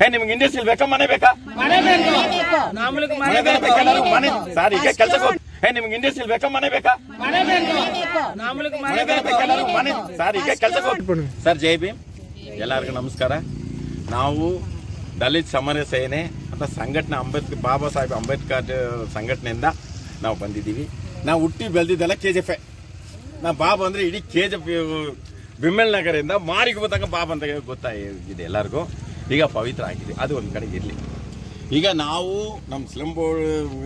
ಏ ನಿಮ್ಗೆ ಇಂಡಸ್ಟ್ರಿಯಲ್ ಬೇಕಾ ಮನೆ ಬೇಕಾ ಮನೆ ಬೇಕು ನಮ್ಲಿಗೆ ಮನೆ ಮನೆ ಬೇಕು ಬೇಕಲ್ಲ? ಮನೆ ಸರ್ ಈಗ ಕೆಲ್ಸಕ್ಕೆ ಹೋಗಿ ಏ ನಿಮ್ಗೆ ಇಂಡಸ್ಟ್ರಿಯಲ್ ಬೇಕಾ ಮನೆ ಬೇಕಾ ಮನೆ ಬೇಕು ನಮ್ಲಿಗೆ ಮನೆ ಮನೆ ಬೇಕು ಬೇಕಲ್ಲ? ಮನೆ ಸರ್ ಈಗ ಕೆಲ್ಸಕ್ಕೆ ಹೋಗಿ ಸರ್ ಜೈ ಭೀಮ್ ಎಲ್ಲರಿಗೂ ನಮಸ್ಕಾರ ನಾವು ದಲಿತ ಸಮರ ಸೇನೆ ಅಂತ ಸಂಘಟನೆ ಅಂಬೇಡ್ಕರ್ ಬಾಬಾ ಸಾಹೇಬ್ ಅಂಬೇಡ್ಕರ್ ಸಂಘಟನೆಯಿಂದ ನಾವು ಬಂದಿದ್ದೀವಿ ನಾವು ಹುಟ್ಟಿ ಬೆಳೆದಿದ್ದೆಲ್ಲ ಕೆ ಜಿ ಎಫ್ ನಾ ಬಾಬಾ ಅಂದ್ರೆ ಇಡೀ ಕೆ ಜಿ ಎಫ್ ಬಿಮ್ಮಲ್ ನಗರದಿಂದ ಮಾರಿಗೆ ಬಂದಾಗ ಬಾಬಾ ಅಂತ ಗೊತ್ತಾಗಿದೆ ಎಲ್ಲರಿಗೂ ಈಗ ಪವಿತ್ರ ಆಗಿದೆ ಅದು ಒಂದು ಕಡೆ ಇರಲಿ ಈಗ ನಾವು ನಮ್ಮ slum board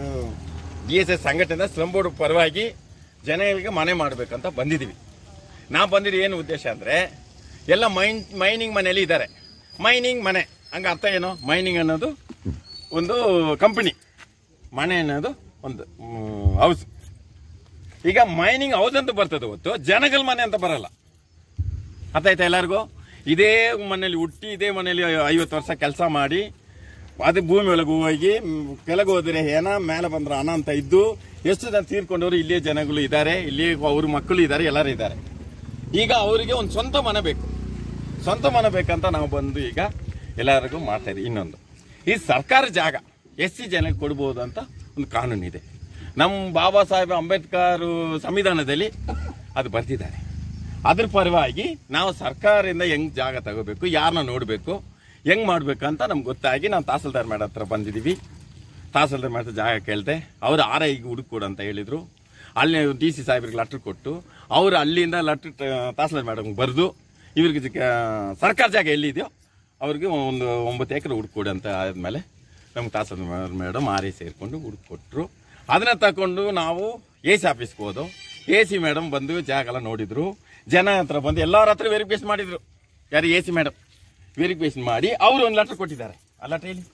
B S S ಸಂಘಟನೆಯಿಂದ ಸ್ಲಮ್ ಬೋರ್ಡ್ ಪರವಾಗಿ ಜನಗಳಿಗೆ ಮನೆ ಮಾಡಬೇಕಂತ ಬಂದಿದ್ದೀವಿ ನಾವು ಬಂದಿದ್ದು ಏನು ಉದ್ದೇಶ ಅಂದರೆ ಎಲ್ಲ ಮೈನ್ ಮೈನಿಂಗ್ ಮನೆಯಲ್ಲಿ ಇದ್ದಾರೆ ಮೈನಿಂಗ್ ಮನೆ ಹಂಗೆ ಅರ್ಥ ಏನು ಮೈನಿಂಗ್ ಅನ್ನೋದು ಒಂದು ಕಂಪನಿ ಮನೆ ಅನ್ನೋದು ಒಂದು ಹೌಸ್ ಈಗ ಮೈನಿಂಗ್ ಹೌಸ್ ಅಂತ ಬರ್ತದೆ ಹೊತ್ತು ಜನಗಳ ಮನೆ ಅಂತ ಬರಲ್ಲ ಅರ್ಥ ಆಯ್ತಾ ಎಲ್ಲರಿಗೂ ಇದೇ ಮನೇಲಿ ಹುಟ್ಟಿ ಇದೇ ಮನೇಲಿ ಐವತ್ತು ವರ್ಷ ಕೆಲಸ ಮಾಡಿ ಅದು ಭೂಮಿ ಒಳಗೆ ಹೋಗಿ ಮ್, ಕೆಳಗೆ ಹೋದ್ರೆ ಏನ ಮೇಲೆ ಬಂದ್ರ ಹಣ ಅಂತ ಇದ್ದು ಎಷ್ಟು ಜನ ತೀರ್ಕೊಂಡವರು ಇಲ್ಲಿಯೇ ಜನಗಳು ಇದ್ದಾರೆ ಇಲ್ಲಿ ಅವ್ರ ಮಕ್ಕಳು ಇದ್ದಾರೆ ಎಲ್ಲರೂ ಇದ್ದಾರೆ ಈಗ ಅವರಿಗೆ ಒಂದು ಸ್ವಂತ ಮನೆ ಬೇಕು ಸ್ವಂತ ಮನೆ ಬೇಕಂತ ನಾವು ಬಂದು ಈಗ ಎಲ್ಲರಿಗೂ ಮಾಡ್ತಾ ಇದ್ದೀವಿ ಇನ್ನೊಂದು ಈ ಸರ್ಕಾರ ಜಾಗ ಎಸ್ ಸಿ ಜನಕ್ಕೆ ಕೊಡ್ಬೋದು ಅಂತ ಒಂದು ಕಾನೂನು ಇದೆ ನಮ್ಮ ಬಾಬಾ ಸಾಹೇಬ್ ಅಂಬೇಡ್ಕರ್ ಸಂವಿಧಾನದಲ್ಲಿ ಅದು ಬರ್ತಿದ್ದಾರೆ ಅದ್ರ ಪರವಾಗಿ ನಾವು ಸರ್ಕಾರದಿಂದ ಹೆಂಗ್ ಜಾಗ ತಗೋಬೇಕು ಯಾರನ್ನ ನೋಡಬೇಕು ಹೆಂಗ್ ಮಾಡ್ಬೇಕಂತ ನಮ್ಗೆ ಗೊತ್ತಾಗಿ ನಾವು ತಹಸೀಲ್ದಾರ್ ಮೇಡಮ್ ಹತ್ರ ಬಂದಿದ್ದೀವಿ ತಹಸೀಲ್ದಾರ್ ಮೇಡಮ್ ಹತ್ರ ಜಾಗ ಕೇಳಿದೆ ಅವ್ರು ಆರ್ ಐಗೆ ಹುಡುಕ್ ಕೊಡು ಅಂತ ಹೇಳಿದ್ರು ಅಲ್ಲಿ ಡಿ ಸಿ ಸಾಹೇಬ್ರಿಗೆ ಲೆಟ್ರ್ ಕೊಟ್ಟು ಅವರು ಅಲ್ಲಿಂದ ಲೆಟ್ರ್ ತಹಸೀಲ್ದಾರ್ ಮೇಡಮ್ ಬರೆದು ಇವ್ರಿಗೆ ಜ- ಸರ್ಕಾರ ಜಾಗ ಎಲ್ಲಿದೆಯೋ ಅವ್ರಿಗೆ ಒಂದು ಒಂಬತ್ತು ಎಕರೆ ಹುಡುಕೊಡು ಅಂತ ಆದಮೇಲೆ ನಮ್ಗೆ ತಹಸೀಲ್ದಾರ್ ಮೇಡಮ್ ಆರ್ ಐ ಸೇರಿಕೊಂಡು ಹುಡುಕೊಟ್ರು ಅದನ್ನ ತಗೊಂಡು ನಾವು ಎ ಸಿ ಆಫೀಸ್ಗೆ ಹೋದು ಎ ಸಿ ಮೇಡಮ್ ಬಂದು ಜಾಗ ಎಲ್ಲ ನೋಡಿದ್ರು ಜನ ಹತ್ರ ಬಂದು ಎಲ್ಲರ ಹತ್ರ ವೆರಿಫಿಕೇಶನ್ ಮಾಡಿದ್ರು ಯಾರು ಎ ಸಿ ಮೇಡಮ್ ವೆರಿಫಿಕೇಶನ್ ಮಾಡಿ ಅವರು ಒಂದು ಲೆಟರ್ ಕೊಟ್ಟಿದ್ದಾರೆ ಆ ಲೆಟರ್ ಹೇಳಿ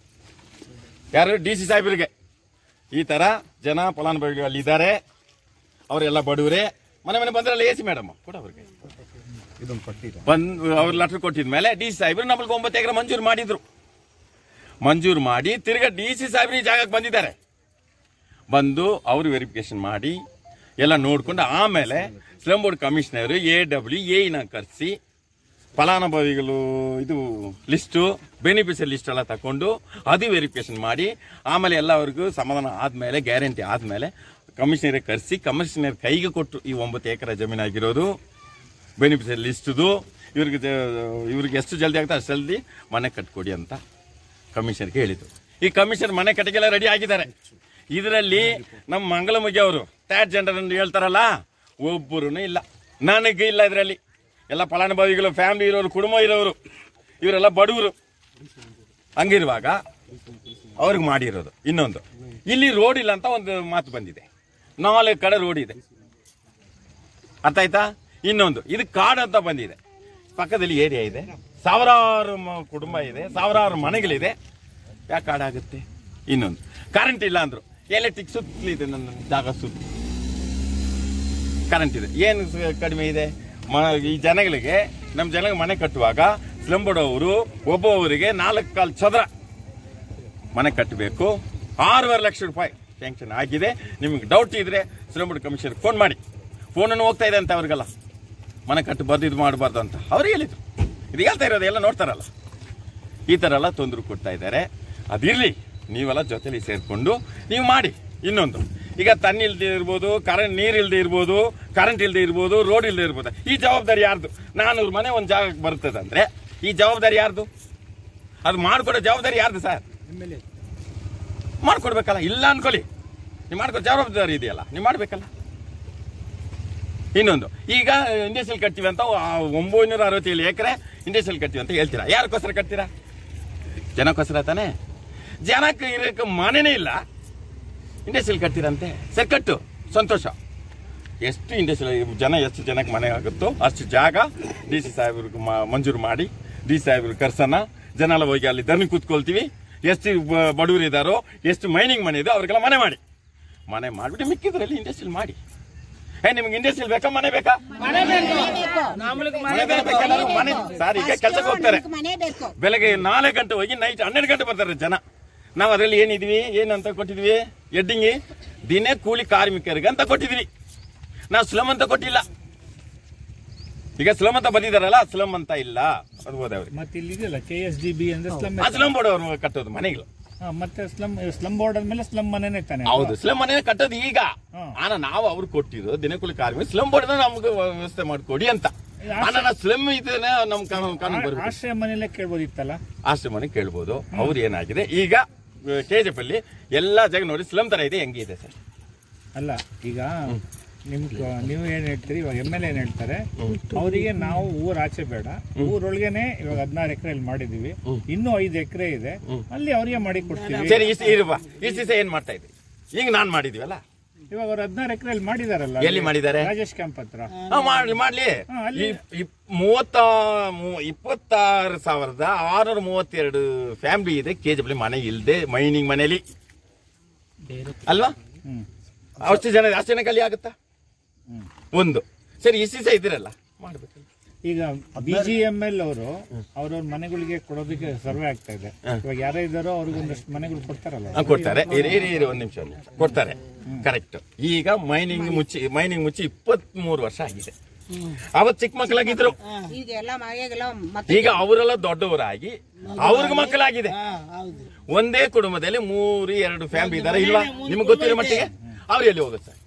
ಯಾರು ಡಿ ಸಿ ಸಾಹೇಬರಿಗೆ ಈ ತರ ಜನ ಫಲಾನುಭವಿಗಳು ಅಲ್ಲಿ ಇದ್ದಾರೆ ಅವರೆಲ್ಲ ಬಡವರೇ ಮನೆ ಮನೆ ಬಂದ್ರಲ್ಲ ಎ ಸಿ ಮೇಡಮ್ ಕೊಡ ಅವ್ರಿಗೆ ಬಂದು ಅವ್ರ ಲೆಟರ್ ಕೊಟ್ಟಿದ ಮೇಲೆ ಡಿ ಸಿ ಸಾಹೇಬರು ನಮಗೆ ಒಂಬತ್ತು ಎಕರೆ ಮಂಜೂರು ಮಾಡಿದ್ರು ಮಂಜೂರು ಮಾಡಿ ತಿರ್ಗಾ ಡಿ ಸಿ ಸಾಹೇಬ್ರು ಈ ಜಾಗಕ್ಕೆ ಬಂದಿದ್ದಾರೆ ಬಂದು ಅವರು ವೆರಿಫಿಕೇಶನ್ ಮಾಡಿ ಎಲ್ಲ ನೋಡ್ಕೊಂಡು ಆಮೇಲೆ slum board commissioner A W ಎನ ಕರೆಸಿ ಫಲಾನುಭವಿಗಳು ಇದು ಲಿಸ್ಟು ಬೆನಿಫಿಷಿಯಲ್ ಲಿಸ್ಟ್ ಎಲ್ಲ ತಕೊಂಡು ಅದು ವೆರಿಫಿಕೇಶನ್ ಮಾಡಿ ಆಮೇಲೆ ಎಲ್ಲರಿಗೂ ಸಮಾಧಾನ ಆದಮೇಲೆ ಗ್ಯಾರಂಟಿ ಆದಮೇಲೆ ಕಮಿಷನರಿಗೆ ಕರೆಸಿ ಕಮಿಷನರ್ ಕೈಗೆ ಕೊಟ್ಟು ಈ ಒಂಬತ್ತು ಎಕರೆ ಜಮೀನಾಗಿರೋದು ಬೆನಿಫಿಷಿಯಲ್ ಲಿಸ್ಟ್ದು ಇವ್ರಿಗೆ ಜ- ಇವ್ರಿಗೆ ಎಷ್ಟು ಜಲ್ದಿ ಆಗ್ತದೆ ಅಷ್ಟು ಜಲ್ದಿ ಮನೆ ಕಟ್ಕೊಡಿ ಅಂತ ಕಮಿಷನರ್ಗೆ ಹೇಳಿದ್ರು ಈ ಕಮಿಷನರ್ ಮನೆ ಕಟ್ಟಿಗೆಲ್ಲ ರೆಡಿ ಆಗಿದ್ದಾರೆ ಇದರಲ್ಲಿ ನಮ್ಮ ಮಂಗಳಮುಗಿ ಅವರು ಟ್ಯಾಟ್ ಜೆಂಡರ್ ಅಂತ ಹೇಳ್ತಾರಲ್ಲ ಒಬ್ಬರು ಇಲ್ಲ ನನಗೆ ಇಲ್ಲ ಇದರಲ್ಲಿ ಎಲ್ಲ ಫಲಾನುಭವಿಗಳು ಫ್ಯಾಮಿಲಿ ಇರೋರು ಕುಟುಂಬ ಇರೋರು ಇವರೆಲ್ಲ ಬಡವರು ಹಂಗಿರುವಾಗ ಅವ್ರಿಗೆ ಮಾಡಿರೋದು ಇನ್ನೊಂದು ಇಲ್ಲಿ ರೋಡ್ ಇಲ್ಲ ಅಂತ ಒಂದು ಮಾತು ಬಂದಿದೆ ನಾಲ್ಕು ಕಡೆ ರೋಡ್ ಇದೆ ಅರ್ಥ ಆಯ್ತಾ ಇನ್ನೊಂದು ಇದು ಕಾಡು ಅಂತ ಬಂದಿದೆ ಪಕ್ಕದಲ್ಲಿ ಏರಿಯಾ ಇದೆ ಸಾವಿರಾರು ಮ- ಕುಟುಂಬ ಇದೆ ಸಾವಿರಾರು ಮನೆಗಳಿದೆ ಯಾಕೆ ಕಾಡಾಗುತ್ತೆ ಇನ್ನೊಂದು ಕರೆಂಟ್ ಇಲ್ಲ ಅಂದ್ರು ಎಲೆಕ್ಟ್ರಿಕ್ ಸುತ್ತಲಿದೆ ನನ್ನ ಜಾಗ ಸುತ್ತ ಕರೆಂಟ್ ಇದೆ ಏನು ಸ- ಕಡಿಮೆ ಇದೆ ಮ- ಈ ಜನಗಳಿಗೆ ನಮ್ಮ ಜನಗಳಿಗೆ ಮನೆ ಕಟ್ಟುವಾಗ ಸ್ಲಮ್ ಬೋರ್ಡ್ ಅವರು ಒಬ್ಬೊಬ್ಬರಿಗೆ ನಾಲ್ಕು ಕಾಲು ಚದರ ಮನೆ ಕಟ್ಟಬೇಕು ಆರೂವರೆ ಲಕ್ಷ ರೂಪಾಯಿ ಸ್ಯಾಂಕ್ಷನ್ ಆಗಿದೆ ನಿಮಗೆ ಡೌಟ್ ಇದ್ರೆ ಸ್ಲಮ್ ಬೋರ್ಡ್ ಕಮಿಷನರ್ ಫೋನ್ ಮಾಡಿ ಫೋನನ್ನು ಹೋಗ್ತಾ ಇದೆ ಅಂತ ಅವ್ರಿಗೆಲ್ಲ ಮನೆ ಕಟ್ಟು ಬರ್ದಿದ್ದು ಮಾಡಬಾರ್ದು ಅಂತ ಅವ್ರು ಹೇಳಿದ್ರು ಇದು ಹೇಳ್ತಾ ಇರೋದು ಎಲ್ಲ ನೋಡ್ತಾರಲ್ಲ ಈ ಥರ ಎಲ್ಲ ತೊಂದರೆ ಕೊಡ್ತಾ ಇದ್ದಾರೆ ಅದಿರಲಿ ನೀವೆಲ್ಲ ಜೊತೆಲಿ ಸೇರಿಕೊಂಡು ನೀವು ಮಾಡಿ ಇನ್ನೊಂದು ಈಗ ತಣ್ಣಿ ಇಲ್ದೇ ಇರ್ಬೋದು ಕರೆಂಟ್ ನೀರು ಇಲ್ದೇ ಇರ್ಬೋದು ಕರೆಂಟ್ ಇಲ್ದೇ ಇರ್ಬೋದು ರೋಡ್ ಇಲ್ದೇ ಇರ್ಬೋದು ಈ ಜವಾಬ್ದಾರಿ ಯಾರ್ದು ನಾನೂರು ಮನೆ ಒಂದು ಜಾಗಕ್ಕೆ ಬರ್ತದೆ ಅಂದ್ರೆ ಈ ಜವಾಬ್ದಾರಿ ಯಾರ್ದು ಅದು ಮಾಡ್ಕೊಡೋ ಜವಾಬ್ದಾರಿ ಯಾರ್ದು ಸರ್ ಮಾಡ್ಕೊಡ್ಬೇಕಲ್ಲ ಇಲ್ಲ ಅನ್ಕೊಳ್ಳಿ ನೀವು ಮಾಡ್ಕೊ ಜವಾಬ್ದಾರಿ ಇದೆಯಲ್ಲ ನೀವು ಮಾಡ್ಬೇಕಲ್ಲ ಇನ್ನೊಂದು ಈಗ ಇಂಡಸ್ಟ್ರಿಯಲ್ ಕಟ್ತೀವಿ ಅಂತ ಆ ಒಂಬೈನೂರ ಅರವತ್ತೇಳು ಎಕರೆ ಇಂಡಸ್ಟ್ರಿಯಲ್ ಕಟ್ತೀವಿ ಅಂತ ಹೇಳ್ತೀರಾ ಯಾರಕ್ಕೋಸ್ಕರ ಕಟ್ತೀರಾ ಜನಕ್ಕೋಸ್ಕರ ತಾನೇ ಜನಕ್ಕೆ ಇರೋಕೆ ಮನೆನೇ ಇಲ್ಲ ಇಂಡಸ್ಟ್ರಿಯಲ್ ಕಟ್ತೀರಂತೆ ಸರ್ ಕಟ್ಟು ಸಂತೋಷ ಎಷ್ಟು ಇಂಡಸ್ಟ್ರಿಯಲ್ ಜನ ಎಷ್ಟು ಜನಕ್ಕೆ ಮನೆ ಆಗುತ್ತೋ ಅಷ್ಟು ಜಾಗ ಡಿ ಸಿ ಸಾಹೇಬ್ರಿಗೆ ಮ- ಮಂಜೂರು ಮಾಡಿ ಡಿ ಸಿ ಸಾಹೇಬ್ರು ಕರ್ಸನ ಜನ ಎಲ್ಲ ಹೋಗಿ ಅಲ್ಲಿ ಧರಣಿ ಕೂತ್ಕೊಳ್ತೀವಿ ಎಷ್ಟು ಬ- ಬಡವರು ಇದ್ದಾರೋ ಎಷ್ಟು ಮೈನಿಂಗ್ ಮನೆ ಇದೆ ಅವ್ರಿಗೆಲ್ಲ ಮನೆ ಮಾಡಿ ಮನೆ ಮಾಡಿಬಿಟ್ಟು ಮಿಕ್ಕಿದ್ರಲ್ಲಿ ಇಂಡಸ್ಟ್ರಿಯಲ್ ಮಾಡಿ ಏ ನಿಮ್ಗೆ ಇಂಡಸ್ಟ್ರಿಯಲ್ ಬೇಕಾ ಮನೆ ಬೇಕಾ ಮನೆ ಬೇಕು ನಮ್ಲಿಗೆ ಮನೆ ಮನೆ ಬೇಕು ಬೇಕಲ್ಲ? ಮನೆ ಸರ್ ಈಗ ಕೆಲಸಕ್ಕೆ ಹೋಗ್ತಾರೆ ಮನೆ ಬೇಕು ಬೆಳಗ್ಗೆ ನಾಲ್ಕು ಗಂಟೆ ಹೋಗಿ ನೈಟ್ ಹನ್ನೆರಡು ಗಂಟೆ ಬರ್ತಾರೆ ಜನ ನಾವು ಅದರಲ್ಲಿ ಏನಿದ್ವಿ ಏನಂತ ಕೊಟ್ಟಿದ್ವಿ ಎಡ್ಡಿಂಗಿ ದಿನೇ ಕೂಲಿ ಕಾರ್ಮಿಕರಿಗೆ ಅಂತ ಕೊಟ್ಟಿದ್ವಿ ನಾವು ಸ್ಲಮ್ ಅಂತ ಕೊಟ್ಟಿಲ್ಲ ಈಗ ಸ್ಲಮ್ ಅಂತ ಬಂದಿದಾರಲ್ಲ ಸ್ಲಮ್ ಅಂತ ಇಲ್ಲ ಅದು ಹೋದವ್ರಿಗೆ ಮತ್ತೆ ಇಲ್ಲಿ ಇದೆಯಲ್ಲ ಕೆ ಎಸ್ ಡಿ ಬಿ ಅಂದ್ರೆ ಸ್ಲಮ್ ಆ ಸ್ಲಮ್ ಬೋರ್ಡ್ ಅವರು ಕಟ್ಟೋದು ಮನೆಗಳು ಮತ್ತೆ ಸ್ಲಮ್ ಸ್ಲಮ್ ಬೋರ್ಡ್ ಆದ್ಮೇಲೆ ಸ್ಲಮ್ ಮನೆನೇ ತಾನೆ ಹೌದು ಸ್ಲಮ್ ಮನೆ ಕಟ್ಟೋದು ಈಗ ಹ್ಮ್. ಆನ ನಾವು ಅವ್ರು ಕೊಟ್ಟಿದ್ದು ದಿನಕೂಲಿ ಕಾರ್ಮಿಕ ಸ್ಲಮ್ ಬೋರ್ಡ್ ನಮ್ಗೆ ವ್ಯವಸ್ಥೆ ಮಾಡಿಕೊಡಿ ಅಂತ ಆನ ಸ್ಲಮ್ ಇದನ್ನ ನಮ್ ಕಾನೂನು ಕಾನೂನು ಬರ್ಬೇಕು ಆಶ್ರಯ ಮನೆಯಲ್ಲೇ ಕೇಳ್ಬೋದಿತ್ತಲ್ಲ ಆಶ್ರಮನೆ ಕೇಳ್ಬೋದು ಅವ್ರು ಏನಾಗಿದೆ ಈಗ ಕೆಜಿಎಫ್ ಅಲ್ಲಿ ಎಲ್ಲಾ ಜಾಗ ನೋಡಿ ಸ್ಲಮ್ ತರ ಇದೆ ಹೆಂಗಿದೆ ಸರ್ ಅಲ್ಲ ಈಗ ನಿಮ್ ನೀವು ಏನ್ ಹೇಳ್ತೀರಿ ಇವಾಗ ಎಮ್ ಎಲ್ ಏನ್ ಹೇಳ್ತಾರೆ ಅವರಿಗೆ ನಾವು ಊರ್ ಆಚೆ ಬೇಡ ಊರೊಳಗೇನೆ ಇವಾಗ ಹದಿನಾರು ಎಕರೆ ಮಾಡಿದೀವಿ ಇನ್ನೂ ಐದು ಎಕರೆ ಇದೆ ಅಲ್ಲಿ ಅವರಿಗೆ ಮಾಡಿ ಕೊಡ್ತೀವಿ ಸರಿ ಇಷ್ಟು ಇರುವ ಇಷ್ಟು ದಿವಸ ಏನ್ ಮಾಡ್ತಾ ಇದ್ರಿ ಈಗ ನಾನ್ ಮಾಡಿದೀವಲ್ಲ ಇವಾಗ ಅವ್ರು ಹದಿನಾರು ಎಕರೆ ಮಾಡಿದಾರಲ್ಲ ಎಲ್ಲಿ ಮಾಡಿದ್ದಾರೆ ರಾಜೇಶ್ ಕ್ಯಾಂಪ್ ಹತ್ರ ಹಾ, ಮಾಡ್ಲಿ ಮಾಡ್ಲಿ ಹಾ, ಅಲ್ಲಿ- ಇಪ್- ಇಪ್- ಮೂವತ್ತ ಮೂ- ಇಪ್ಪತ್ತಾರು ಸಾವಿರದ ಆರುನೂರ ಮೂವತ್ತೆರಡು ಫ್ಯಾಮಿಲಿ ಇದೆ ಕೆಜಿಎಫ್ ಮನೆ ಇಲ್ಲದೆ ಮೈನಿಂಗ್ ಮನೆಯಲ್ಲಿ ಅಲ್ವಾ ಹ್ಮ್ ಅಷ್ಟು ಜನ ಅಷ್ಟು ಜನ ಖಾಲಿ ಆಗುತ್ತಾ ಹ್ಮ್. ಒಂದು ಸರಿ ಇಷ್ಟು ದಿವಸ ಇದ್ದೀರಲ್ಲ ಮಾಡ್ಬೇಕು ಈಗ ಬಿ ಜಿ ಎಂ ಎಲ್ ಅವರು ಅವ್ರವ್ರ ಮನೆಗಳಿಗೆ ಕೊಡೋದಕ್ಕೆ ಸರ್ವೆ ಆಗ್ತಾ ಇದೆ ಇವಾಗ ಯಾರೇ ಇದ್ದಾರೋ ಅವ್ರಿಗೆ ಒಂದಷ್ಟು ಮನೆಗಳು ಕೊಡ್ತಾರಲ್ಲ ಹಾ, ಕೊಡ್ತಾರೆ ಇರಿ ಇರಿ ಇರಿ ಒಂದ್ ನಿಮಿಷ ಒಂದ್ ನಿಮಿಷ ಕೊಡ್ತಾರೆ ಕರೆಕ್ಟ್ ಈಗ ಮೈನಿಂಗ್ ಮುಚ್ಚಿ ಮೈನಿಂಗ್ ಮುಚ್ಚಿ ಇಪ್ಪತ್ತ್ ಮೂರು ವರ್ಷ ಆಗಿದೆ ಅವತ್ ಚಿಕ್ಕ ಮಕ್ಕಳಾಗಿದ್ರು ಈಗ ಎಲ್ಲ ಮನೆಗೆಲ್ಲ ಮತ್ತೆ ಈಗ ಅವರೆಲ್ಲ ದೊಡ್ಡವರಾಗಿ ಅವ್ರಿಗೆ ಮಕ್ಕಳಾಗಿದೆ ಒಂದೇ ಕುಟುಂಬದಲ್ಲಿ ಮೂರು ಎರಡು ಫ್ಯಾಮಿಲಿ ಇದಾರೆ ಇಲ್ವಾ ನಿಮ್ಗೆ ಗೊತ್ತಿರೋ ಮಟ್ಟಿಗೆ ಅವ್ರು ಎಲ್ಲಿ ಹೋಗುತ್ತೆ ಸರ್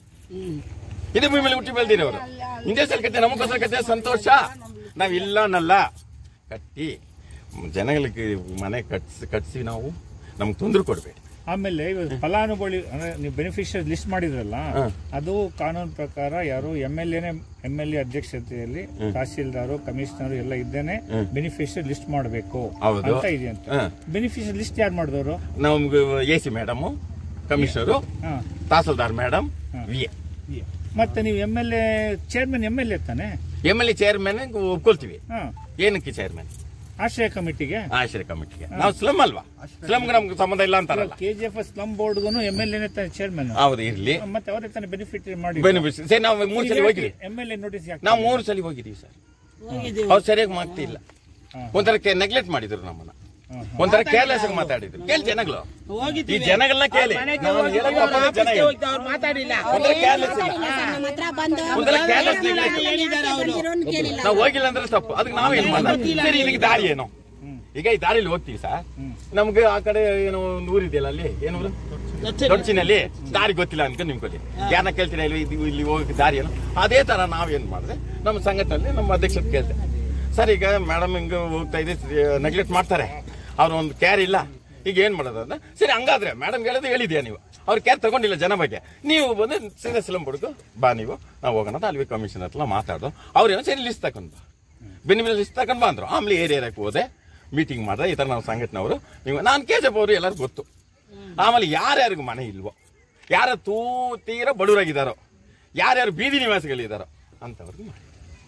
ಇದೇ ಭೂಮಿ ಮೇಲೆ ಹುಟ್ಟಿ ಬೆಳೆದಿರೋರು ಹಿಂದೆ ಸಲ ಕತೆ ನಮಗೋಸ್ಕರ ಕತೆ ಸಂತೋಷ ನಾವ್ ಇಲ್ಲ ಅನ್ನಲ್ಲ ಕಟ್ಟಿ ಜನಗಳಿಗೆ ಮನೆ ಕಟ್ಸಿ ಕಟ್ಸಿ ನಾವು ನಮ್ಗೆ ತೊಂದರೆ ಕೊಡ್ಬೇಡಿ ಆಮೇಲೆ ಇವಾಗ ಫಲಾನುಭವಿ ಅಂದ್ರೆ ನೀವು ಬೆನಿಫಿಷಿಯರ್ ಲಿಸ್ಟ್ ಮಾಡಿದ್ರಲ್ಲ ಅದು ಕಾನೂನು ಪ್ರಕಾರ ಯಾರು ಎಂ ಎಲ್ ಎನೆ ಎಂ ಎಲ್ ಎ ಅಧ್ಯಕ್ಷತೆಯಲ್ಲಿ ತಹಸೀಲ್ದಾರು ಕಮಿಷನರ್ ಎಲ್ಲ ಇದ್ದೇನೆ ಬೆನಿಫಿಷಿಯರ್ ಲಿಸ್ಟ್ ಮಾಡಬೇಕು ಹೌದು. ಅಂತ ಇದೆಯಂತೆ ಹಾ. ಬೆನಿಫಿಷಿಯರ್ ಲಿಸ್ಟ್ ಯಾರು ಮಾಡಿದವರು ನಮ್ಗೆ ಎ ಸಿ ಮೇಡಮ್ ಕಮಿಷನರು ಹಾ ತಹಸೀಲ್ದಾರ್ ಮೇಡಮ್ ವಿ ಎ ಮತ್ತೆ ನೀವು M L A chairman M L A ತಾನೆ ಎಮ್ ಎಲ್ ಎ ಚೇರ್ಮನ್ ಒಪ್ಕೊಳ್ತೀವಿ ಹಾ ಏನಕ್ಕೆ ಚೇರ್ಮನ್ ಆಶ್ರಯ ಕಮಿಟಿಗೆ ಆಶ್ರಯ ಕಮಿಟಿಗೆ ನಾವು ಸ್ಲಮ್ ಅಲ್ವಾ ಸ್ಲಮ್ಗೆ ನಮ್ಗೆ ಸಂಬಂಧ ಇಲ್ಲ ಅಂತಾರಲ್ಲ ಕೆ ಜಿ ಎಫ್ ಸ್ಲಮ್ ಬೋರ್ಡ್ಗೂ ಎಂ ಎಲ್ ಎನೆ ತಾನೆ ಚೇರ್ಮನ್ ಹೌದು ಇರ್ಲಿ ಮತ್ತೆ ಅವರೇ ತಾನೆ ಬೆನಿಫಿಟ್ ಮಾಡಿ ಬೆನಿಫಿಟ್ ಸರಿ ನಾವು ಮೂರು ಸಲ ಹೋಗಿರಿ ಎಂ ಎಲ್ ಎ ನೋಟಿಸ್ ಯಾಕೆ ನಾವು ಮೂರು ಸಲ ಹೋಗಿದೀವಿ ಸರ್ ಅವ್ರು ಸರಿಯಾಗಿ ಮಾಡ್ತಿಲ್ಲ ಒಂಥರ ನೆಗ್ಲೆಕ್ಟ್ ಮಾಡಿದ್ರು ನಮ್ಮನ್ನ ಒಂಥರ ಕೇರ್ಲೆಸ್ ಆಗಿ ಮಾತಾಡಿದ್ರು ಕೇಳಿ ಜನಗಳು ಈ ಜನಗಳನ್ನ ಕೇಳಿ ನಾವು ಹೇಳಕ್ ಹೋಗೋದು ಜನ ಹೇಳಿ. ಅವ್ರು ಮಾತಾಡಿಲ್ಲ ಒಂಥರ ಕೇರ್ಲೆಸ್ ಇಲ್ಲ ನಮ್ಮ ಹತ್ರ ಬಂದು ಒಂಥರ ಕೇರ್ಲೆಸ್ ಹೇಳಿದ್ದಾರೆ ಅವರು ಬಂದಿರೋನ್ ಕೇಳಿಲ್ಲ ನಾವು ಹೋಗಿಲ್ಲ ಅಂದ್ರೆ ತಪ್ಪು ಅದಕ್ಕೆ ನಾವೇನ್ ಮಾಡೋದು ಸರಿ ಇಲ್ಲಿಗೆ ದಾರಿ ಏನು ಈಗ ಈ ದಾರಿಲಿ ಹೋಗ್ತೀವಿ ಸರ್ ನಮ್ಗೆ ಆ ಕಡೆ ಏನೋ ಒಂದು ಊರಿದೆಯಲ್ಲ ಅಲ್ಲಿ ಏನೂರು ದೊಡ್ಚಿನಲ್ಲಿ ದಾರಿ ಗೊತ್ತಿಲ್ಲ ಅನ್ಕೊಂಡು ನಿಮ್ಗೆ ಯಾರನ್ನ ಕೇಳ್ತೀರಾ ಇಲ್ಲಿ ಇದು ಇಲ್ಲಿ ಹೋಗಕ್ಕೆ ದಾರಿ ಏನು ಅದೇ ತರ ನಾವೇನ್ ಮಾಡಿದೆ ನಮ್ಮ ಸಂಘಟನೆಯಲ್ಲಿ ನಮ್ಮ ಅಧ್ಯಕ್ಷರು ಕೇಳಿದೆ ಸರ್ ಈಗ ಮೇಡಮ್ ಹಿಂಗೆ ಹೋಗ್ತಾ ಇದೆ ನೆಗ್ಲೆಕ್ಟ್ ಮಾಡ್ತಾರೆ ಅವ್ರ ಒಂದು ಕೇರ್ ಇಲ್ಲ ಈಗ ಏನ್ ಮಾಡೋದು ಅಂದ್ರೆ ಸರಿ ಹಂಗಾದ್ರೆ ಮೇಡಮ್ ಹೇಳೋದು ಹೇಳಿದ್ಯಾ ನೀವು ಅವ್ರು ಕೇರ್ ತಗೊಂಡಿಲ್ಲ ಜನ ಬಗ್ಗೆ ನೀವು ಬಂದು ಸೀದಾ ಸಿಲಂ ಬಿಡ್ಕು ಬಾ ನೀವು ನಾವು ಹೋಗೋಣ ಅಂತ ಅಲ್ಲಿ ಕಮಿಷನರ್ ಹತ್ರ ಮಾತಾಡೋದು ಅವ್ರೇನೋ ಸರಿ ಲಿಸ್ಟ್ ತಗೊಂಡ್ ಬಾ ಬೆನ್ನ ಮೇಲೆ ಲಿಸ್ಟ್ ತಗೊಂಡ್ ಬಾ ಅಂದ್ರು ಆಮೇಲೆ ಏರಿಯಾಕ್ಕೆ ಹೋದೆ ಮೀಟಿಂಗ್ ಮಾಡಿದೆ ಈ ತರ ನಾವು ಸಂಘಟನೆಯವರು ನೀವು ನಾನು ಕೆಜಪ್ ಅವರು ಎಲ್ಲರೂ ಗೊತ್ತು ಆಮೇಲೆ ಯಾರ್ಯಾರಿಗೂ ಮನೆ ಇಲ್ವೋ ಯಾರ ತೂ ತೀರ ಬಡವರಾಗಿದ್ದಾರೋ ಯಾರ್ಯಾರು ಬೀದಿ ನಿವಾಸಿಗಳಿದ್ದಾರೋ ಅಂತವ್ರಿಗೆ ಮಾಡಿ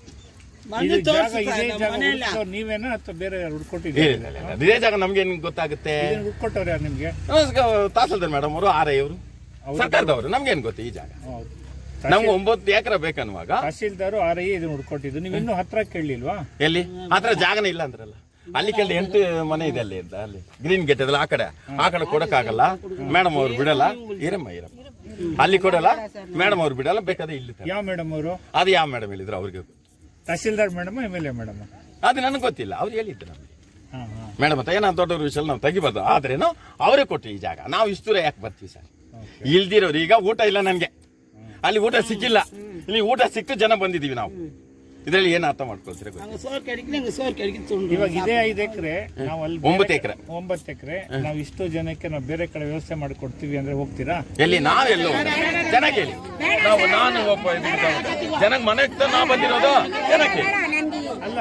ಇದು ಜಾಗ ಇದೇ ಜಾಗ ಹುಡ್ಕೋರು ನೀವೇನಾ ಅಥವಾ ಬೇರೆ ಯಾರು ಹುಡ್ಕೊಟ್ಟಿದ್ದೀರಿ ಇಲ್ಲ, ಇಲ್ಲ, ಇಲ್ಲ. ಇದೇ ಜಾಗ ನಮ್ಗೆ ಏನ್ ಗೊತ್ತಾಗುತ್ತೆ ಇದನ್ನ ಹುಡ್ಕೊಟ್ಟವ್ರು ಯಾರು ನಿಮ್ಗೆ ತಹಸೀಲ್ದಾರ್ ಮೇಡಮ್ ಅವರು ಆರ್ ಐ ಅವರು ಸರ್ಕಾರದವರು ನಮ್ಗೇನ್ ಗೊತ್ತು ಈ ಜಾಗ ಹೌದು ನಮ್ಗೆ ಒಂಬತ್ತು ಎಕರೆ ಬೇಕನ್ನುವಾಗ ತಹಸೀಲ್ದಾರು ಆರ್ ಐ ಇದನ್ನ ಹುಡ್ಕೊಟ್ಟಿದ್ದು ನೀವು ಇನ್ನೂ ಹತ್ರ ಕೇಳಲಿಲ್ವಾ ಎಲ್ಲಿ ಆತರ ಜಾಗನೇ ಇಲ್ಲ ಅಂದ್ರಲ್ಲ ಅಲ್ಲಿ ಕೇಳಿ ಎಂಟು ಮನೆ ಇದೆ ಅಲ್ಲಿ ಅಂತ ಅಲ್ಲಿ ಗ್ರೀನ್ ಗೇಟ್ ಅದಲ್ಲ ಆ ಕಡೆ ಆ ಕಡೆ ಕೊಡಕ್ಕಾಗಲ್ಲ ಮೇಡಮ್ ಅವ್ರು ಬಿಡಲ್ಲ ಇರಮ್ಮ ಇರಮ್ಮ ಅಲ್ಲಿ ಕೊಡಲ್ಲ ಮೇಡಮ್ ಅವ್ರು ಬಿಡಲ್ಲ ಬೇಕಾದ್ರೆ ಇಲ್ಲಿ ತರ. ಯಾವ ಮೇಡಮ್ ಅವರು ಅದು ಯಾವ ಮೇಡಮ್ ಹೇಳಿದ್ರು ಅವ್ರಿಗೆ ತಹಸೀಲ್ದಾರ್ madam M L A madam ಅದು ನನಗೆ ಗೊತ್ತಿಲ್ಲ ಅವ್ರು ಹೇಳಿದ್ದು ನಮ್ಗೆ ಹಾ ಹಾ ಮೇಡಮ್ ಅಂತ ಏನೋ ದೊಡ್ಡವ್ರ ವಿಷಯ ನಾವು ತೆಗಿಬಾರ್ದು ಆದ್ರೇನು ಅವರೇ ಕೊಟ್ಟು ಈ ಜಾಗ ನಾವು ಇಷ್ಟು ದೂರ ಯಾಕೆ ಬರ್ತೀವಿ ಸರ್ ಇಲ್ದಿರೋರು ಈಗ ಊಟ ಇಲ್ಲ ನನ್ಗೆ ಅಲ್ಲಿ ಊಟ ಸಿಕ್ಕಿಲ್ಲ ಇಲ್ಲಿ ಊಟ ಸಿಕ್ತು ಜನ ಬಂದಿದೀವಿ ನಾವು ಇದ್ರಲ್ಲಿ ಏನ್ ಅರ್ಥ ಮಾಡ್ಕೊಳ್ತೀರ ಗೊತ್ತಿಲ್ಲ. ಸೋರ್ ಕಡಿಗೆ ನಂಗೆ ಸೋರ್ ಕಡಿಗೆ ತುಂಡು ಇವಾಗ ಇದೇ ಐದು ಎಕರೆ ನಾವು ಅಲ್ಲಿ ಬೇರೆ ಒಂಬತ್ತು ಕಡೆ- ಎಕರೆ. ಒಂಬತ್ತು ಎಕರೆ ನಾವು ಇಷ್ಟು ಜನಕ್ಕೆ ನಾವು ಬೇರೆ ಕಡೆ ವ್ಯವಸ್ಥೆ ಮಾಡಿ ಕೊಡ್ತೀವಿ ಅಂದ್ರೆ ಹೋಗ್ತೀರಾ ಎಲ್ಲಿ ನಾವೆಲ್ಲೋ ಜನ ಕೇಳಿ ನಾವು ನಾನು ಒಬ್ಬ ಇದ್ದಿದ್ದು. ಜನಕ್ಕೆ ಮನೆ ನಾ ಬಂದಿರೋದು ಜನ ಕೇಳಿ ಅಲ್ಲ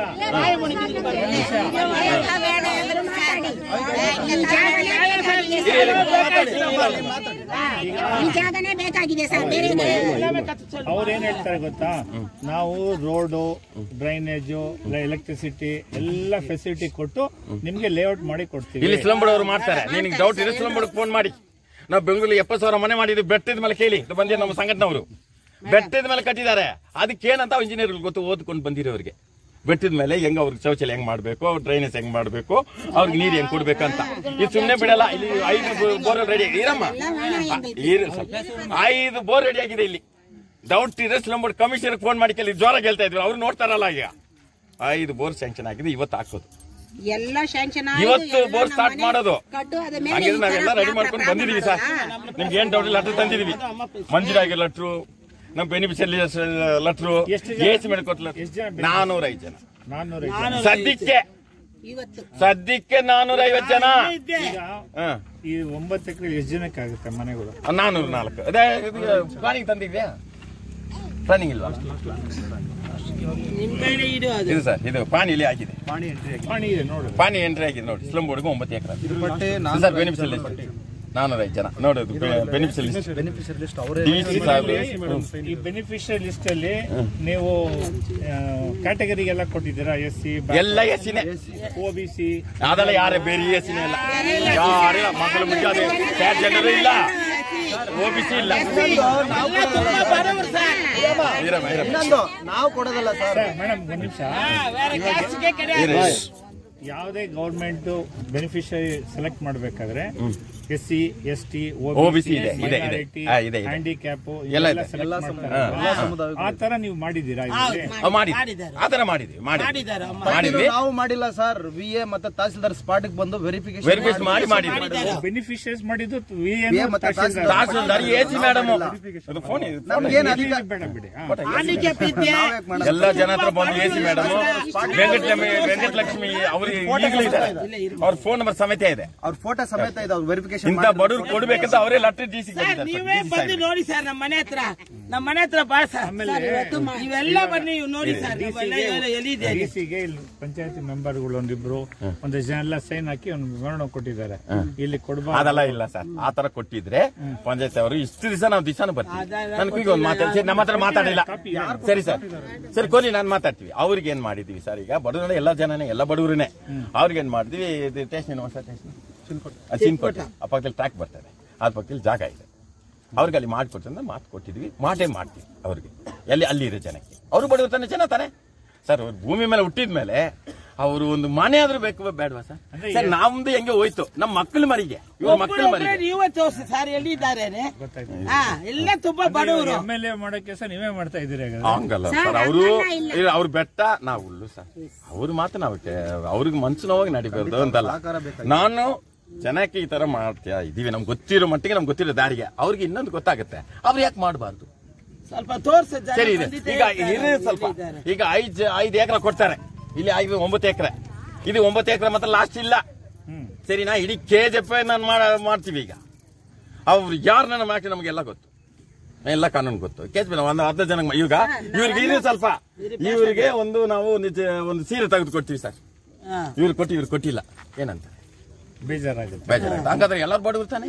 ಬೇಡ ಅಂದ್ರು ಮಾತಾಡಿ. ಈ ಜಾಗನೇ ಬೇಕಾಗಿದೆ ಇರಿ, ಇರಿ. ಈ ಜಾಗನೇ ಬೇಕಾಗಿದೆ ಸರ್ ಬೇರೆ ಅವ್ರು ಏನ್ ಹೇಳ್ತಾರೆ ಗೊತ್ತಾ ನಾವು ರೋಡು ಡ್ರೈನೇಜು ಎಲೆಕ್ಟ್ರಿಸಿಟಿ ಎಲ್ಲ ಫೆಸಿಲಿಟಿ ಕೊಟ್ಟು ನಿಮ್ಗೆ ಲೇಔಟ್ ಮಾಡಿ ಕೊಡ್ತೀವಿ ಇಲ್ಲಿ ಸ್ಲಂಬಡ್ ಅವರು ಮಾಡ್ತಾರೆ ನಿನಗೆ ಡೌಟ್ ಇದೆ ಸ್ಲಂಬಡ್ ಫೋನ್ ಮಾಡಿ ನಾವು ಬೆಂಗಳೂರು ಎಪ್ಪತ್ತು ಸಾವಿರ ಮನೆ ಮಾಡಿದ್ವಿ ಬೆಟ್ಟದ ಮೇಲೆ ಕೇಳಿ ಇದು ಬಂದಿರೋ ನಮ್ಮ ಸಂಘಟನೆಯವರು ಬೆಟ್ಟದ ಮೇಲೆ ಕಟ್ಟಿದ್ದಾರೆ ಅದಕ್ಕೆ ಏನಂತ ಇಂಜಿನಿಯರ್ ಗೊತ್ತು ಓದ್ಕೊಂಡು ಬಂದಿರೋರಿಗೆ ಬೆಟ್ಟದ ಮೇಲೆ ಹೆಂಗ್ ಅವ್ರಿಗೆ ಶೌಚಾಲಯ ಹೆಂಗ್ ಮಾಡ್ಬೇಕು ಡ್ರೈನೇಜ್ ಹೆಂಗ್ ಮಾಡ್ಬೇಕು ಅವ್ರಿಗೆ ನೀರು ಹೆಂಗ್ ಕೊಡ್ಬೇಕಂತ ಇದು ಸುಮ್ನೆ ಬಿಡಲ್ಲ ಇಲ್ಲಿ ಐದು ಬೋರ್ ರೆಡಿ ಇರಮ್ಮ ಇರು ಸ್ವಲ್ಪ. ಐದು ಬೋರ್ ರೆಡಿ ಆಗಿದೆ ಇಲ್ಲಿ ಡೌಟ್ ಇದ್ರೆ ಸ್ಲಮ್ ಬೋರ್ಡ್ ಕಮಿಷನರ್ ಫೋನ್ ಮಾಡಿ ಕೇಳಿ ಜೋರಾಗಿ ಹೇಳ್ತಾ ಇದ್ರು ಅವ್ರು ನೋಡ್ತಾರಲ್ಲ ಈಗ ಐದು ಬೋರ್ ಸ್ಯಾಂಕ್ಷನ್ ಆಗಿದೆ ಇವತ್ತು ಹಾಕೋದು ಎಲ್ಲ ಶಾಂಕ್ಷನ್ ಇವತ್ತು ಬೋರ್ ಸ್ಟಾರ್ಟ್ ಮಾಡೋದು ಹಂಗಿದ್ರೆ ನಾವೆಲ್ಲ ರೆಡಿ ಮಾಡ್ಕೊಂಡು ಬಂದಿದೀವಿ ಸರ್ ನಿಮ್ಗೆ ಏನ್ ಡೌಟ್ ಇಲ್ಲ ಲೆಟರ್ ತಂದಿದೀವಿ ಮಂಜುರಾಗಿ ಲೆಟ್ರು ನಮ್ ಬೆನಿಫಿಷರಿ ಲೆಟ್ರು ಎಷ್ಟು ಜನ? ಎಸ್ ಮೇಲ್ಕೊಟ್ಲ ಎಷ್ಟು ಜನ ಬೆನಿಫಿಷರಿ? ನಾನೂರ ಐದು ಜನ ನಾನ್ನೂರ ಸದ್ಯಕ್ಕೆ ಇವತ್ತು ಸದ್ಯಕ್ಕೆ ನಾನೂರ ಐವತ್ತು ಜನ ಈಗ ಹ. ಈ ಒಂಬತ್ತು ಎಕರೆ ಎಷ್ಟು ಜನಕ್ಕೆ ಆಗುತ್ತೆ ಮನೆಗಳು ನಾನೂರ ನಾಲ್ಕು ಅದೇ ಪ್ಲಾನಿಂಗ್ ತಂದಿದ್ಯಾ ಪ್ಲಾನಿಂಗ್ ಇಲ್ವಾ ನಿಮ್ ಕೈಲೇ ಇಡು ಅದು ಇದು ಸರ್ ಇದು ಪಾನಿ ಇಲ್ಲಿ ಆಗಿದೆ ಪಾಣಿ ಇದೆ ನೋಡು ಪಾನಿ ಎಂಟ್ರಿ ಆಗಿದೆ ನೋಡಿ ಸ್ಲಮ್ ಬೋರ್ಡ್ಗೆ ಒಂಬತ್ತು ಎಕರೆ ಸರ್ ಬೆನಿಫಿಷಲ್ ನಾನೂರ ಐದು ಜನ ನೋಡೋದು ಬೆನಿಫಿಷಲ್ ಡಿ ಸಿ ಸಾಹೇಬ್ರು ಈ ಬೆನಿಫಿಷಿಯರಿ ಲಿಸ್ಟ್ ಅಲ್ಲಿ ನೀವು ಕ್ಯಾಟಗರಿಗೆಲ್ಲ ಕೊಟ್ಟಿದ್ದೀರಾ ಎಸ್ ಸಿ ಎಲ್ಲ ಎಸ್ಸಿನೇ ಒ ಬಿ ಸಿ ಅದೆಲ್ಲ ಯಾರೇ ಬೇರೆ ಎಸ್ಸಿನೇ ಇಲ್ಲ ಯಾರೇ ಮಕ್ಕಳು ಮುಗಿಯಾದೆ ಕ್ಯಾಟ್ ಜನರು ಇಲ್ಲ ಒ ಬಿ ಸಿ ಇಲ್ಲ ಎಲ್ಲ ತುಂಬಾ ಬಡವರು ಸರ್ ಇರಮ್ಮ, ಇರಮ್ಮ. ಇನ್ನೊಂದು ನಾವು ಕೊಡೋದಲ್ಲ ಸರ್ ಮೇಡಮ್ ಒಂದು ನಿಮಿಷ ಬೇರೆ ಕ್ಯಾಸ್ಟ್ಗೆ ಕಡೆ ಇರಿ. ಯಾವುದೇ ಗೌರ್ಮೆಂಟ್ ಬೆನಿಫಿಷರಿ ಸೆಲೆಕ್ಟ್ ಮಾಡಬೇಕಾದ್ರೆ S C S T OBC ಇದೆ, ಇದೆ, ಇದೆ. ಆ, ಇದೆ, ಇದೆ. ಹ್ಯಾಂಡಿಕ್ಯಾಪ್ ಎಲ್ಲ ಇದೆ. ಆ ತರ ನೀವು ಮಾಡಿದ್ದೀರಾ ಇದರಲ್ಲಿ? ಆ, ಮಾಡಿದ್ವಿ ಮಾಡಿದ್ದಾರೆ. ಆ ತರ ಮಾಡಿದ್ವಿ ಮಾಡಿದ್ವಿ ಮಾಡಿದ್ದಾರೆ ಅಮ್ಮ. ಮಾಡಿದ್ವಿ ನಾವು ಮಾಡಿಲ್ಲ ಸರ್ ವಿ ಎ ಮತ್ತೆ ತಹಸೀಲ್ದಾರ್ ಸ್ಪಾಟ್ ಬಂದು ವೆರಿಫಿಕೇಶನ್ ವೆರಿಫಿಕೇಶನ್ ಮಾಡಿ ಮಾಡಿದ್ವಿ ಮಾಡಿದ್ದಾರೆ. ಬೆನಿಫಿಷಿಯರ್ಸ್ ಮಾಡಿದ್ದು ವಿ VA ಮತ್ತೆ ತಹಸೀಲ್ದಾರ್. ತಹಸೀಲ್ದಾರ್ ಎ ಸಿ ಮೇಡಮ್ ಅದು ಫೋನ್ ಇದೆ ನಮ್ಗೇನ್ ಅಧಿಕಾರ ಬೇಡ ಬಿಡಿ ಹಾ. handicap ಇದ್ಯಾ? ಎಲ್ಲ ಜನ ಹತ್ರ ಬಂದು A C madam Venkatalakshmi Venkatalakshmi ಅವ್ರಿಗೆ ಈಗಲೂ ಇದ್ದಾರೆ ಅವ್ರ ಫೋನ್ ನಂಬರ್ ಸಮೇತ ಇದೆ ಅವ್ರ ಫೋಟೋ ಸಮೇತ ಇದೆ ಅವ್ರು ವೆರಿಫಿಕೇಶನ್ ಇಂಥ ಬಡವ್ರು ಕೊಡ್ಬೇಕಂತ ಅವರೇ ಲೆಟರ್ ಡಿ ಸಿ ಸರ್ ನೀವೇ ಬಂದು ನೋಡಿ ಸರ್ ನಮ್ಮ ಮನೆ ಹತ್ರ ನಮ್ಮ ಮನೆ ಹತ್ರ ಬಾ ಸರ್ ಸರ್, ಇವತ್ತು ಮ- ನೀವೆಲ್ಲ ಬನ್ನಿ ನೀವು ನೋಡಿ ಸರ್ ನೀವೆಲ್ಲ ಎಲ್ಲ ಎಲ್ಲಿದೆ ಡಿಸಿಗೆ ಇಲ್ಲಿ ಪಂಚಾಯತಿ ಮೆಂಬರ್ಗಳು ಒಂದಿಬ್ರು ಒಂದಷ್ಟು ಜನ ಎಲ್ಲ ಸೈನ್ ಹಾಕಿ ಒಂದು ವಿವರಣೆ ಕೊಟ್ಟಿದ್ದಾರೆ ಇಲ್ಲಿ ಕೊಡಬಾರ್ದು ಅದೆಲ್ಲ ಇಲ್ಲ ಸರ್ ಆ ತರ ಕೊಟ್ಟಿದ್ರೆ ಪಂಚಾಯತ್ ಅವರು ಇಷ್ಟು ದಿವಸ ನಾವು ದಿವಸನೂ ಬರ್ತೀವಿ ನನ್ಗೂ ಈಗ ಒಂದು ಮಾತಾಡಿ ಸರಿ, ನಮ್ಮ ಹತ್ರ ಮಾತಾಡಿಲ್ಲ ಸರಿ ಸರ್ ಸರಿ ಕೊಲಿ ನಾನು ಮಾತಾಡ್ತೀವಿ ಅವ್ರಿಗೆ ಏನ್ ಮಾಡಿದೀವಿ ಸರ್ ಈಗ ಬಡವ್ರೆ ಎಲ್ಲ ಜನನೇ ಎಲ್ಲ ಬಡವರೇ ಅವ್ರಿಗೆ ಏನ್ ಮಾಡಿದ್ವಿ ಇದು ಟೇಷನ್ ಹೊಸ ಟೇಷನ್ ಚಿನ್ಕೋಟೆ ಆ ಪಕ್ಕದಲ್ಲಿ ಟ್ರ್ಯಾಕ್ ಬರ್ತದೆ ಆ ಪಕ್ಕದಲ್ಲಿ ಜಾಗ ಇದೆ ಅವ್ರಿಗೆ ಅಲ್ಲಿ ಮಾಡ್ಕೊಡ್ತಂದ್ರೆ ಮಾತು ಕೊಟ್ಟಿದ್ವಿ ಮಾಡೇ ಮಾಡ್ತೀವಿ ಅವ್ರಿಗೆ ಎಲ್ಲಿ ಅಲ್ಲಿ ಇರೋ ಜನಕ್ಕೆ ಅವರು ಬಡವ್ರು ತಾನೆ ಜನ ತಾನೆ ಸರ್ ಅವ್ರು ಭೂಮಿ ಮೇಲೆ ಹುಟ್ಟಿದ ಮೇಲೆ ಅವರು ಒಂದು ಮನೆ ಆದ್ರೂ ಬೇಕು ಬೇಡವಾ ಸರ್ ಸರ್ ನಮ್ದು ಹೆಂಗೆ ಹೋಯ್ತು ನಮ್ಮ ಮಕ್ಕಳ ಮರಿಗೆ ಇವ್ರ ಮಕ್ಕಳ ಒಬ್ಬರೊಬ್ಬರೇ ಮರಿಗೆ ನೀವೇ ತೋರಿಸಿ ಸರ್ ಎಲ್ಲಿದ್ದಾರೆ ಗೊತ್ತಾಯ್ತು ಹಾ ಎಲ್ಲ ತುಂಬಾ ಬಡವರು ಎಮ್ ಎಲ್ ಎ ಮಾಡೋ ಕೆಲಸ ನೀವೇ ಮಾಡ್ತಾ ಇದ್ದೀರಿ ಹಾಗಾದ್ರೆ. ಹಂಗಲ್ಲ ಸರ್ ಅವರು ಅವ್ರ ಬೆಟ್ಟ ನಾವು ಹುಲ್ಲು ಸರ್ ಅವ್ರ ಮಾತು ನಾವು ಕೇ- ಅವ್ರಿಗೆ ಮನ್ಸು ನೋವಾಗಿ ನಡಿಬಾರ್ದು ಅಂತಲ್ಲ ನಾನು ಜನಕ್ಕೆ ಈ ತರ ಮಾಡ್ತೀಯ ಇದೀವಿ ನಮ್ಗೆ ಗೊತ್ತಿರೋ ಮಟ್ಟಿಗೆ ನಮ್ಗೆ ಗೊತ್ತಿರೋ ದಾರಿಗೆ ಅವ್ರಿಗೆ ಇನ್ನೊಂದು ಗೊತ್ತಾಗುತ್ತೆ ಅವ್ರು ಯಾಕೆ ಮಾಡಬಾರ್ದು ಸ್ವಲ್ಪ ತೋರ್ಸ ಜನ ಸರಿ ಇದೆ ಬಂದಿದ್ದೆ ಈಗ ಹೇಳ್ತಾರೆ, ಇರಿ ಸ್ವಲ್ಪ ಇದ್ದಾರೆ. ಈಗ ಐದ್ ಐದು ಎಕರೆ ಕೊಡ್ತಾರೆ ಇಲ್ಲಿ ಐದು ಒಂಬತ್ತು ಎಕರೆ ಇದು ಒಂಬತ್ತು ಎಕರೆ ಮಾತ್ರ ಲಾಸ್ಟ್ ಇಲ್ಲ ಹ್ಮ್ ಸರಿನಾ ಇಡೀ ಕೆ ಜಿ ಎಫ್ ನಾನು ಮಾಡ್ತೀವಿ ಈಗ ಅವ್ರು ಯಾರು ನನ್ನ ಮಾಕಿ ನಮಗೆಲ್ಲ ಗೊತ್ತು ಎಲ್ಲ ಕಾನೂನು ಗೊತ್ತು ಕೇಸ್ ಬಿಡ ಒಂದು ಅರ್ಧ ಜನ ಈಗ ಇವ್ರಿಗೆ ಇದು ಸ್ವಲ್ಪ ಇವ್ರಿಗೆ ಒಂದು ನಾವು ಒಂದು ಜ- ಒಂದು ಸೀರೆ ತೆಗೆದು ಕೊಡ್ತೀವಿ ಸರ್ ಹಾ. ಇವ್ರು ಕೊಟ್ಟು ಇವ್ರು ಕೊಟ್ಟಿಲ್ಲ ಏನಂತ ಬೇಜಾರಾಗುತ್ತೆ ಬೇಜಾರಾಗ್ತದೆ ಹಂಗಾದ್ರೆ ಎಲ್ಲರೂ ಬಡವ್ರು ತಾನೆ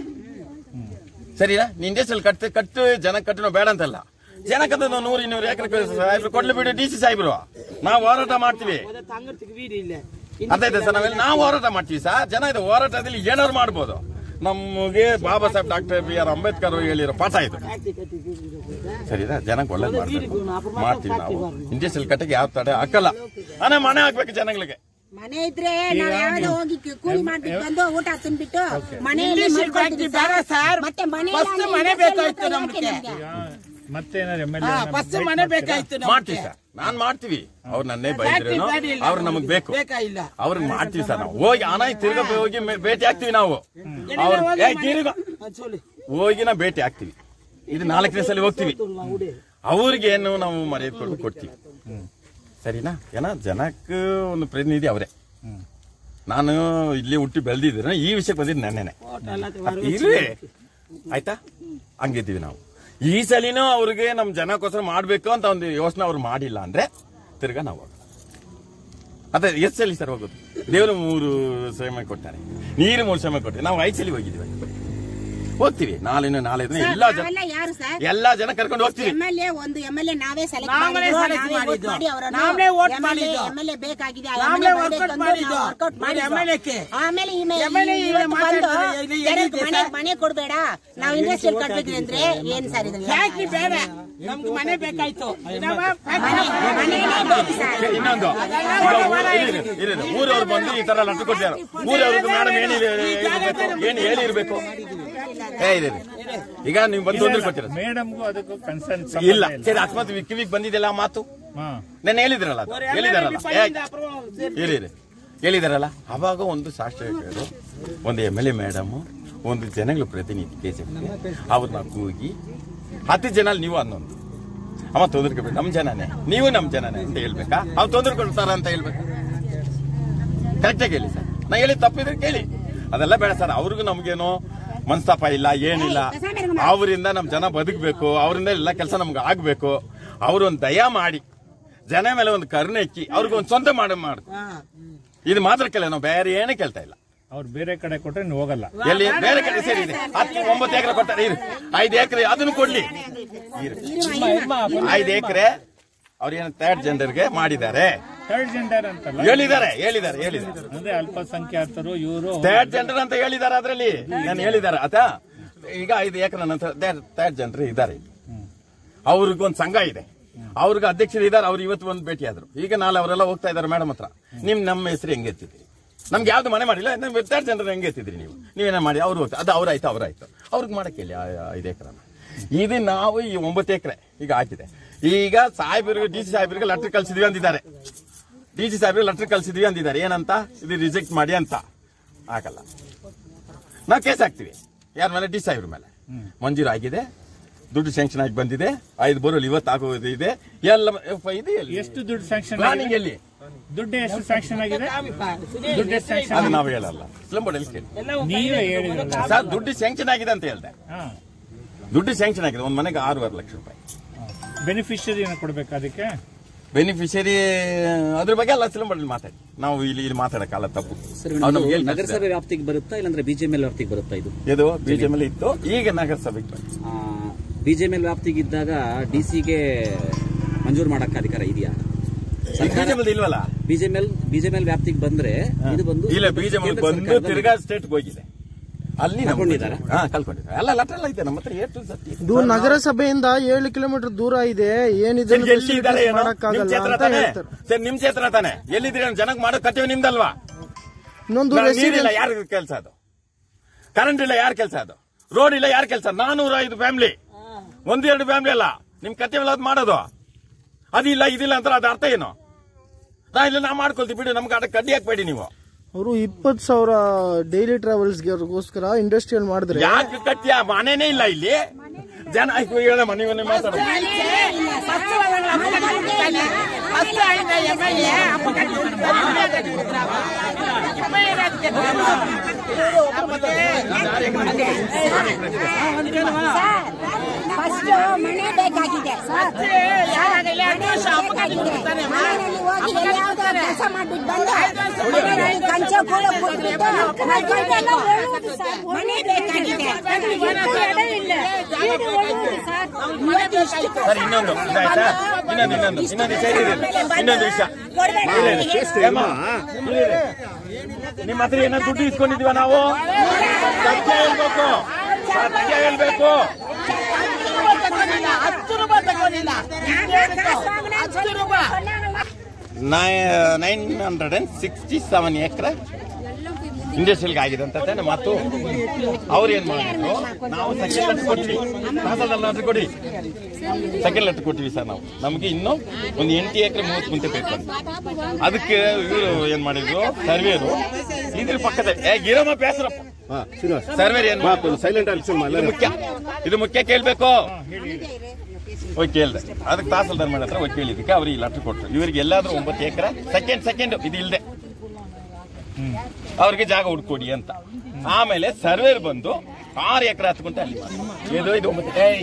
ಸರಿನಾ ನಿಂದೆ ಸಲ ಕಟ್ಟು ಕಟ್ಟು ಜನ ಕಟ್ಟಣ ಬೇಡ ಅಂತಲ್ಲ ಜನಕ್ಕಂತ ನೂರು ಇನ್ನೂರು ಎಕರೆ ಸಾಹೇಬ್ರು ಕೊಡ್ಲಿ ಬಿಡು ಡಿ ಸಿ ಸಾಹೇಬ್ರು ನಾವು ಹೋರಾಟ ಮಾಡ್ತೀವಿ ಹೋದ ತಂಗಡ್ತಿಗೆ ವೀಡಿ ಇಲ್ಲ ಅರ್ಥಾಯ್ತಾ ಸರ್ ನಾವೆಲ್ಲ ನಾವು ಹೋರಾಟ ಮಾಡ್ತೀವಿ ಸರ್ ಜನ ಇದು ಹೋರಾಟದಲ್ಲಿ ಏನಾದ್ರು ಮಾಡ್ಬೋದು ನಮಗೆ Baba Saheb doctor B R Ambedkar ಹೇಳಿರೋ ಪಾಠ ಇದು ಕಟ್ಟಿ ಕಟ್ಟಿ ಬೀಡಿ ಸರಿನಾ ಜನಕ್ಕೆ ಒಳ್ಳೇದು ಮಾಡ್ಬೇಕು ಮಾಡ್ತೀವಿ ನಾವು ಇಂಡಸ್ಟ್ರಿಯಲ್ ಕಟ್ಟಕ್ಕೆ ಯಾವ ತಡೆ ಹಾಕಲ್ಲ ಅನೇ ಮನೆ ಹಾಕ್ಬೇಕು ಜನಗಳಿಗೆ ಮನೆ ಇದ್ರೆ ನಾವ್ ಯಾವ್ದೋ ಹೋಗಿ ಕಿ- ಕೂಲಿ ಮಾಡ್ಬಿಟ್ಟು ಬಂದು ಊಟ ತಿನ್ಬಿಟ್ಟು ಮನೆಯಲ್ಲಿ ಇಂಡಸ್ಟ್ರಿಯಲ್ ಮಾಡ್ಕೊಳ್ತೀವಿ ಫ್ಯಾಕ್ಟ್ರಿ ಬೇಡ ಸರ್ ಮತ್ತೆ ಮನೆ ಫಸ್ಟ್ ಮನೆ ಬೇಕಾಯ್ತು ನಮ್ಗೆ ಈಗ ಮತ್ತೆ ಏನಾದ್ರು ಎಮ್ ಎಲ್ ಹಾ ಫಸ್ಟ್ ಮನೆ ಬೇಕಾಯ್ತು ಮಾಡ್ತೀವಿ ನಮ್ಗೆ ಸರ್ ನಾನ್ ಮಾಡ್ತೀವಿ ಅವ್ರು ನನ್ನೇ ಫ್ಯಾಕ್ಟ್ರಿ ಬೈದ್ರೇನು ಬೇಡ ಇಲ್ಲ ಅವ್ರು ನಮಗ್ ಬೇಕು ಬೇಕಾ ಇಲ್ಲ ಅವ್ರಿಗೆ ಮಾಡ್ತೀವಿ ಸರ್ ನಾವು ಹೋಗಿ ಹಣ ತಿರ್ಗ ಹೋಗಿ ಮೆ- ಭೇಟಿ ಆಗ್ತೀವಿ ನಾವು ಎಲ್ಲಿಂದ ಅವ್ರು ಹೋಗಿ ಏ, ಮನೆ- ತಿರ್ಗ ಹಾ, ಚೋಲಿ. ಹೋಗಿ ನಾವು ಭೇಟಿ ಆಗ್ತೀವಿ ಇದು ನಾಲ್ಕನೇ ಸಲ ಹೋಗ್ತೀವಿ ತುಳ್ಳ ಉಡಿ. ಅವ್ರಿಗೆ ಏನು ನಾವು ಮರ್ಯಾದೆ ಕೊಟ್ಟು ಕೊಡ್ತೀವಿ ಸರಿನಾ ಏನ ಜನಕ್ಕೆ ಒಂದು ಪ್ರತಿನಿಧಿ ಅವರೇ ನಾನು ಇಲ್ಲಿ ಹುಟ್ಟಿ ಬೆಳೆದಿದ್ರೆ ಈ ವಿಷಯಕ್ಕೆ ಬಂದಿದ್ದು ನೆನ್ನೆನೆ ಹೋಟೆಲ್ ಅಥವಾ ಇರ್ಲಿ ಆಯ್ತಾ ಹಂಗಿದ್ದೀವಿ ನಾವು ಈ ಸಲಿನೂ ಅವ್ರಿಗೆ ನಮ್ ಜನಕ್ಕೋಸ್ಕರ ಮಾಡ್ಬೇಕು ಅಂತ ಒಂದು ಯೋಚನೆ ಅವ್ರು ಮಾಡಿಲ್ಲ ಅಂದ್ರೆ ತಿರ್ಗಾ ನಾವು ಹೋಗೋದು. ಅದೇ ಎಷ್ಟು ಸಲ ಸರ್ ಹೋಗೋದು ದೇವರು ಮೂರು ಸಮಯ ಕೊಡ್ತಾರೆ ನೀರು ಮೂರು ಸಮಯ ಕೊಡ್ತಾರೆ ನಾವು ಐದು ಸಲ ಹೋಗಿದ್ದೀವಿ ಹೋಗ್ತೀವಿ ನಾಳಿನ ನಾಳೆ ದಿನ ಎಲ್ಲಾ ಜನ ನಾವೆಲ್ಲ ಯಾರು ಸರ್ ಎಲ್ಲಾ ಜನ ಕರ್ಕೊಂಡು ಹೋಗ್ತೀವಿ ಎಂ ಎಲ್ ಎ ಒಂದು ಎಂ ಎಲ್ ಎ ನಾವೇ ಸೆಲೆಕ್ಟ್ ನಾವೇ select ಮಾಡಿದ್ದು. ನಾವೇ vote ಮಾಡಿದ್ದು. ಎಂ ಎಲ್ ಎ ಬೇಕಾಗಿದೆ ನಾವೇ workout ಮಾಡಿದ್ದು. ಮಾಡಿ MLA ಕ್ಕೆ. ಆಮೇಲೆ ಈ ಮೇ- MLA ಈ ಇವತ್ತು ಇವತ್ತು ಬಂದು ಮಾತಾಡ್ತಾರೆ, ಇಲ್ಲಿ ಜನಕ್ಕೆ ಎಲ್ಲಿದೆ ಮನೆ ಸರ್? ಮನೆ ಕೊಡ್ಬೇಡ ನಾವು ಇಂಡಸ್ಟ್ರಿಯಲ್ ಕಟ್ಬೇಕ್ರಿ ಅಂದ್ರೆ ಏನ್ ಸರ್ ಇದು ಫ್ಯಾಕ್ಟ್ರಿ ಬೇಡ ನಮ್ಗೆ ಮನೆ ಬೇಕಾಯ್ತು ನಾವು ಮನೆ ಮನೆನೇ ಬೇಕು ಸರ್ ಸರಿ, ಇನ್ನೊಂದು ಈಗ ಊರು- ಇರಿ, ಇರಿ, ಇರಿ, ಇರಿ. ಊರವ್ರು ಬಂದು ಈ ತರ ಲಂಚ ಕೊಡ್ತಾರೆ ಊರವ್ರಿಗೆ ಮೇಡಮ್ ಏನಿದೆ ಏನು ಹೇಳಿ ಇರ್ಬೇಕು ಏ ಇದೆ ಈಗ ನೀವು ಬಂದು ತೊಂದರೆ ಕೊಟ್ಟಿರ ಮೇಡಮ್ಗೂ ಅದಕ್ಕೂ ಕನ್ಸರ್ನ್ ಇಲ್ಲ ಸರಿ ಅಕಸ್ಮಾತ್ ಕಿವಿಗೆ ಬಂದಿದೆಯಲ್ಲ ಆ ಮಾತು ಹಾ ನೆನ್ನೆ ಹೇಳಿದ್ರಲ್ಲ ಅದು ಹೇಳಿದಾರಲ್ಲ ಏ, ಇರಿ ಇರಿ ಹೇಳಿದಾರಲ್ಲ ಅವಾಗ ಒಂದು ಶಾಸ್ತ್ರಜ್ಞರು ಒಂದು ಎಮ್ ಎಲ್ ಎ ಮೇಡಮ್ ಒಂದು ಜನಗಳ ಪ್ರತಿನಿಧಿ ಕೆ ಅವ್ರನ್ನ ಕೂಗಿ ಹತ್ತು ಜನ ನೀವು ಹನ್ನೊಂದು ಅವ ತೊಂದರೆ ಕೊಡ್ಬೇಕು ನಮ್ಮ ಜನನೇ ನೀವು ನಮ್ಮ ಜನನೇ ಅಂತ ಹೇಳ್ಬೇಕಾ ಅವ್ರು ತೊಂದರೆ ಕೊಡ್ತಾರ ಅಂತ ಹೇಳ್ಬೇಕಾ ಕರೆಕ್ಟಾಗಿ ಹೇಳಿ ಸರ್ ನಾ ಹೇಳಿ ತಪ್ಪಿದ್ರೆ ಕೇಳಿ ಅದೆಲ್ಲ ಬೇಡ ಸರ್ ಅವ್ರಿಗೂ ನಮ್ಗೇನೋ ಮನಸ್ತಾಪ ಇಲ್ಲ ಏನಿಲ್ಲ ಅವರಿಂದ ನಮ್ಮ ಜನ ಬದುಕಬೇಕು ಅವರಿಂದ ಎಲ್ಲ ಕೆಲಸ ನಮ್ಗೆ ಆಗ್ಬೇಕು ಅವ್ರೊಂದು ದಯ ಮಾಡಿ ಜನ ಮೇಲೆ ಒಂದು ಕರುಣೆ ಇಕ್ಕಿ ಅವ್ರಿಗೆ ಒಂದು ಸ್ವಂತ ಮಾಡಿ ಮಾಡು ಇದು ಮಾತ್ರ ಕೇಳ ನಾವು ಬೇರೆ ಏನೇ ಕೇಳ್ತಾ ಇಲ್ಲ ಅವ್ರು ಬೇರೆ ಕಡೆ ಕೊಟ್ರೆ ನೀವು ಹೋಗಲ್ಲ ಎಲ್ಲಿ ಬೇರೆ ಕಡೆ ಸೇರಿ ಇದೆ ಹತ್ತು ಒಂಬತ್ತು ಎಕರೆ ಕೊಡ್ತಾರೆ ಇರು ಐದು ಎಕರೆ ಅದನ್ನು ಕೊಡ್ಲಿ ಇರು. ಐದು ಎಕರೆ ಅವ್ರೇನು ಥರ್ಡ್ ಜೆಂಡರ್ಗೆ ಮಾಡಿದ್ದಾರೆ ಥರ್ಡ್ ಜೆಂಡರ್ ಅಂತಲ್ಲ ಹೇಳಿದ್ದಾರೆ ಹೇಳಿದ್ದಾರೆ ಹೇಳಿದ್ದಾರೆ ಅಂದ್ರೆ ಅಲ್ಪಸಂಖ್ಯಾತರು ಇವರು ಥರ್ಡ್ ಜೆಂಡರ್ ಅಂತ ಹೇಳಿದ್ದಾರೆ ಅದರಲ್ಲಿ ನಾನು ಹೇಳಿದ್ದಾರೆ ಆತ ಈಗ ಐದು ಎಕರೆ ನಂತರ ಥರ್ಡ್ ಜೆಂಡರ್ ಇದ್ದಾರೆ ಅವ್ರಿಗೊಂದು ಸಂಘ ಇದೆ ಅವ್ರಿಗೆ ಅಧ್ಯಕ್ಷರು ಇದ್ದಾರೆ ಅವ್ರು ಇವತ್ತು ಒಂದು ಭೇಟಿ ಆದ್ರು ಈಗ ನಾಳೆ ಅವರೆಲ್ಲ ಹೋಗ್ತಾ ಇದ್ದಾರೆ ಮೇಡಮ್ ಹತ್ರ ನಿಮ್ ನಮ್ಮ ಹೆಸರು ಹೆಂಗೆ ಎತ್ತಿದ್ರಿ ನಮ್ಗೆ ಯಾವ್ದು ಮನೆ ಮಾಡಿಲ್ಲ ಥರ್ಡ್ ಜೆಂಡರ್ ಹೆಂಗೆ ಎತ್ತಿದ್ರಿ ನೀವು ನೀವೇನ ಮಾಡಿ ಅವ್ರು ಹೋಗ್ತಾರೆ ಅದು ಅವ್ರಾಯ್ತು ಅವ್ರಾಯ್ತು ಅವ್ರಿಗೆ ಮಾಡಕ್ಕೆ ಹೇಳಿ ಆ- ಆ ಐದು ಎಕರೆ ಇದು ನಾವು ಈ ಒಂಬತ್ತು ಎಕರೆ ಈಗ ಹಾಕಿದೆ ಈಗ ಸಾಹೇಬರಿಗೆ ಡಿ ಸಿ ಸಾಹೇಬರಿಗೆ ಲೆಟರ್ ಕಳ್ಸಿದ್ವಿ ಅಂದಿದ್ದಾರೆ ಡಿ ಸಿ ಸಾಹೇಬರಿಗೆ ಲೆಟರ್ ಕಳ್ಸಿದ್ವಿ ಅಂದಿದ್ದಾರೆ ಏನಂತ ಇದು ರಿಜೆಕ್ಟ್ ಮಾಡಿ ಅಂತ ಆಗಲ್ಲ ನಾವು ಕೇಸ್ ಹಾಕ್ತಿವಿ ಯಾರ ಮೇಲೆ ಡಿ ಸಾಹೇಬ್ರ ಮೇಲೆ ಮಂಜೂರು ಆಗಿದೆ ದುಡ್ಡು ಸ್ಯಾಂಕ್ಷನ್ ಆಗಿ ಬಂದಿದೆ ಐದು ಬೋರ್ವೆಲ್ ಇವತ್ತು ಆಗೋದು ಇದೆ ಎಲ್ಲ ಎಫ್ ಇದು ಎಲ್ಲಿ? ಎಷ್ಟು ದುಡ್ಡು ಸ್ಯಾಂಕ್ಷನ್ ಪ್ಲಾನಿಂಗ್ ಎಲ್ಲಿ ದುಡ್ಡು ಎಷ್ಟು ಸ್ಯಾಂಕ್ಷನ್ ಆಗಿದೆ ದುಡ್ಡು ಎಷ್ಟು ಅದು ಸ್ಯಾಂಕ್ಷನ್ ನಾವು ಹೇಳಲ್ಲ ಸ್ಲಂಬೋರ್ಡಲ್ಲಿ ಕೇಳಿ ನೀವೇ ಹೇಳಿದ್ರಲ್ಲ ಸರ್ ದುಡ್ಡು ಸ್ಯಾಂಕ್ಷನ್ ಆಗಿದೆ ಅಂತ ಹೇಳ್ದೆ ಹಾ ದುಡ್ಡು ಸ್ಯಾಂಕ್ಷನ್ ಆಗಿದೆ ಒಂದು ಮನೆಗೆ ಆರೂವರೆ ಲಕ್ಷ ರೂಪಾಯಿ ಬೆನಿಫಿಷರಿ ಕೊಡ್ಬೇಕು ಅದಕ್ಕೆ ಬೆನಿಫಿಷರಿ ಅದ್ರ ಬಗ್ಗೆ ಎಲ್ಲ ಸಿಲಂಬರ್ಡಲ್ಲಿ ಮಾತಾಡಿ ನಾವು ಇಲ್ಲಿ ಇಲ್ಲಿ ಮಾತಾಡಕ್ಕಲ್ಲ ತಪ್ಪು ಸರ್ ಅವ್ರು ಇದು ನಮ್ಗೆ ಹೇಳ್ತಾರೆ. ನಗರಸಭೆ ವ್ಯಾಪ್ತಿಗೆ ಬರುತ್ತಾ ಇಲ್ಲಾಂದ್ರೆ ಬಿಜೆಎಂಎಲ್ ವ್ಯಾಪ್ತಿಗೆ ಬರುತ್ತಾ ಇದು ಇದು ಬಿಜೆಪಿ ಇತ್ತು ಈಗ ನಗರಸಭೆಗೆ ಬಂತು ಬಿಜೆಎಂಎಲ್ ವ್ಯಾಪ್ತಿಗೆ ಇದ್ದಾಗ ಡಿಸಿಗೆ ಮಂಜೂರು ಮಾಡಕ್ಕೆ ಅಧಿಕಾರ ಇದೆಯಾ ಬಿಜೆಪಿ ಇಲ್ವಲ್ಲ ಬಿಜೆಎಂಎಲ್ ಬಿಜೆಎಂಎಲ್ ವ್ಯಾಪ್ತಿಗೆ ಬಂದ್ರೆ ಇದು ಬಂದು ಇಲ್ಲ ಬಿಜೆಪಿ ಕೇಂದ್ರ ಬಂದು ಸರ್ಕಾರದ ತಿರ್ಗಾ ಸ್ಟೇಟ್ ಹೋಗಿದೆ ಅಲ್ಲಿ ನಮ್ಮ- ಕರ್ಕೊಂಡಿದ್ದಾರಾ? ಹಾ ಕಳ್ಕೊಂಡಿದ್ದಾರೆ ಎಲ್ಲ ಲೆಟರ್ ಎಲ್ಲ ಐತೆ ನಮ್ಮ ಹತ್ರ ಏಟು ಸತ್ಯ ಇದು ನಗರಸಭೆಯಿಂದ ಏಳು ಕಿಲೋಮೀಟರ್ ದೂರ ಇದೆ ಏನಿದೆ ಸರ್, ಎಲ್ಲಿ ಇದ್ದಾರೆ ಏನೋ? ನಿಮ್ ಮಾಡಕ್ಕಾಗಲ್ಲ ಕ್ಷೇತ್ರ ಅಂತ ತಾನೇ? ಹೇಳ್ತಾರೆ ಸರ್ ನಿಮ್ ಕ್ಷೇತ್ರ ತಾನೆ ಎಲ್ಲಿದ್ದೀರಿ ಜನಕ್ಕೆ ಮಾಡೋ ಕರ್ತವ್ಯ ನಿಮ್ದಲ್ವಾ ಇನ್ನೊಂದು ನಾನು ನೀರಿಲ್ಲ residence- ಯಾರ ಕೆಲಸ ಅದು ಕರೆಂಟ್ ಇಲ್ಲ ಯಾರ ಕೆಲಸ ಅದು ರೋಡ್ ಇಲ್ಲ ಯಾರ ಕೆಲಸ ನಾನೂರ ಐದು ಫ್ಯಾಮಿಲಿ ಒಂದು ಎರಡು ಫ್ಯಾಮಿಲಿ ಅಲ್ಲ ನಿಮ್ ಕರ್ತವ್ಯ ಅದು ಮಾಡೋದು ಅದಿಲ್ಲ ಇದಿಲ್ಲ ಅಂತ ಅದ ಅರ್ಥ ಏನು ನಾ ಇಲ್ಲ ನಾ ಮಾಡ್ಕೊಳ್ತೀವಿ ಬಿಡಿ ನಮ್ಗೆ ಅದಕ್ಕೆ ಕಡ್ಡಿ ಹಾಕ್ಬೇಡಿ ನೀವು ಅವರು ಇಪ್ಪತ್ ಸಾವಿರ ಡೈಲಿ ಟ್ರಾವೆಲ್ಸ್ಗೋಸ್ಕರ ಇಂಡಸ್ಟ್ರಿಯಲ್ ಮಾಡಿದ್ರೆ ಯಾಕೆ ಕಟ್ಟ್ಯ ಮನೆನೇ ಇಲ್ಲ ಇಲ್ಲಿ ಜನ ಆಯ್ತು ಹೇಳ ಮನೆ ಮನೆ ಮಾತಾಡೋದು ಫಸ್ಟ್ ಮನೆ ಬೇಕಾಗಿದೆ ಮನೆಯಲ್ಲಿ ಹೋಗಿ ಎಲ್ಲಿಯಾವ್ದೋ ಕೆಲಸ ಮಾಡ್ಬಿಟ್ಟು ಬಂದು ಮನೆಯಲ್ಲಿ ಕಂಚ ಕೂಡ ಕೊಟ್ಬಿಟ್ಟು ಮನೆ ಬೇಕಾಗಿದೆ ಇವತ್ತು ಇಷ್ಟು ಸರ್ ಇನ್ನೊಂದು ಇದಾಯ್ತಾ ಇನ್ನೊಂದು ಇನ್ನೊಂದು ಇನ್ನೊಂದು ವಿಷಯ ಇದೆ. ಇನ್ನೊಂದು ವಿಷಯ ಇಲ್ಲ, ಇಲ್ಲ. ಏಮ್ಮ, ಇಲ್ಲ, ಇಲ್ಲ. ನಿಮ್ಮ ಹತ್ರ ಏನೋ ದುಡ್ಡು ಇಸ್ಕೊಂಡಿದೀವ ನಾವು ಸತ್ಯ ಹೇಳ್ಬೇಕು ಸತ್ಯ ಹೇಳ್ಬೇಕು ಹತ್ತು ರೂಪಾಯಿ ತಗೊಂಡಿಲ್ಲ ಹತ್ತು ರೂಪಾಯಿ nine hundred and sixty seven ಎಕರೆ ಇಂಡಸ್ಟ್ರಿಯಲ್ಗೆ ಆಗಿದೆ ಅಂತ ತಾನೆ ಮಾತು ಅವ್ರು ಏನ್ ಮಾಡಿದ್ರು ನಾವು ಸೆಕೆಂಡ್ ಲೆಟರ್ ಕೊಟ್ವಿ ತಹಸೀಲ್ದಾರ್ ಲೆಟರ್ ಕೊಡಿ ಸೆಕೆಂಡ್ ಲೆಟರ್ ಕೊಟ್ಟಿವಿ ಸರ್ ನಾವು ನಮಗೆ ಇನ್ನು ಒಂದು ಎಂಟು ಎಕರೆ ಮೂವತ್ತು ಗುಂಟೆ ಬೇಕು ಅಂತ ಅದಕ್ಕೆ ಇವರು ಏನ್ ಮಾಡಿದ್ರು ಸರ್ವೇರು ಇದ್ರ ಪಕ್ಕದ ಏ ಗಿರಮ್ಮ ಬೇಸರಪ್ಪ ಸರ್ವೇರ್ ಏನ್ ಸೈಲೆಂಟ್ ಇದು ಮುಖ್ಯ ಇದು ಮುಖ್ಯ ಕೇಳ್ಬೇಕು ಹೋಗಿ ಕೇಳ್ದೆ ಅದಕ್ಕೆ ತಹಸೀಲ್ದಾರ್ ಮಾಡಿ ಹತ್ರ ಹೋಗಿ ಕೇಳಿದಕ್ಕೆ ಅವ್ರಿಗೆ ಲೆಟರ್ ಕೊಟ್ಟರು ಇವರಿಗೆ ಎಲ್ಲಾದ್ರೂ ಒಂಬತ್ತು ಎಕರೆ ಸೆಕೆಂಡ್ ಸೆಕೆಂಡ್ ಇದು ಇಲ್ದೆ ಅವ್ರಿಗೆ ಜಾಗ ಹುಡ್ಕೊಡಿ ಅಂತ ಆಮೇಲೆ ಸರ್ವೇರ್ ಬಂದು ಆರು ಎಕರೆ ಹತ್ಕೊಂತ ಅಲ್ಲಿ ಮಾಡಿದ್ರು. ಇದು ಇದು ಒಂಬತ್ತು ಏಯ್,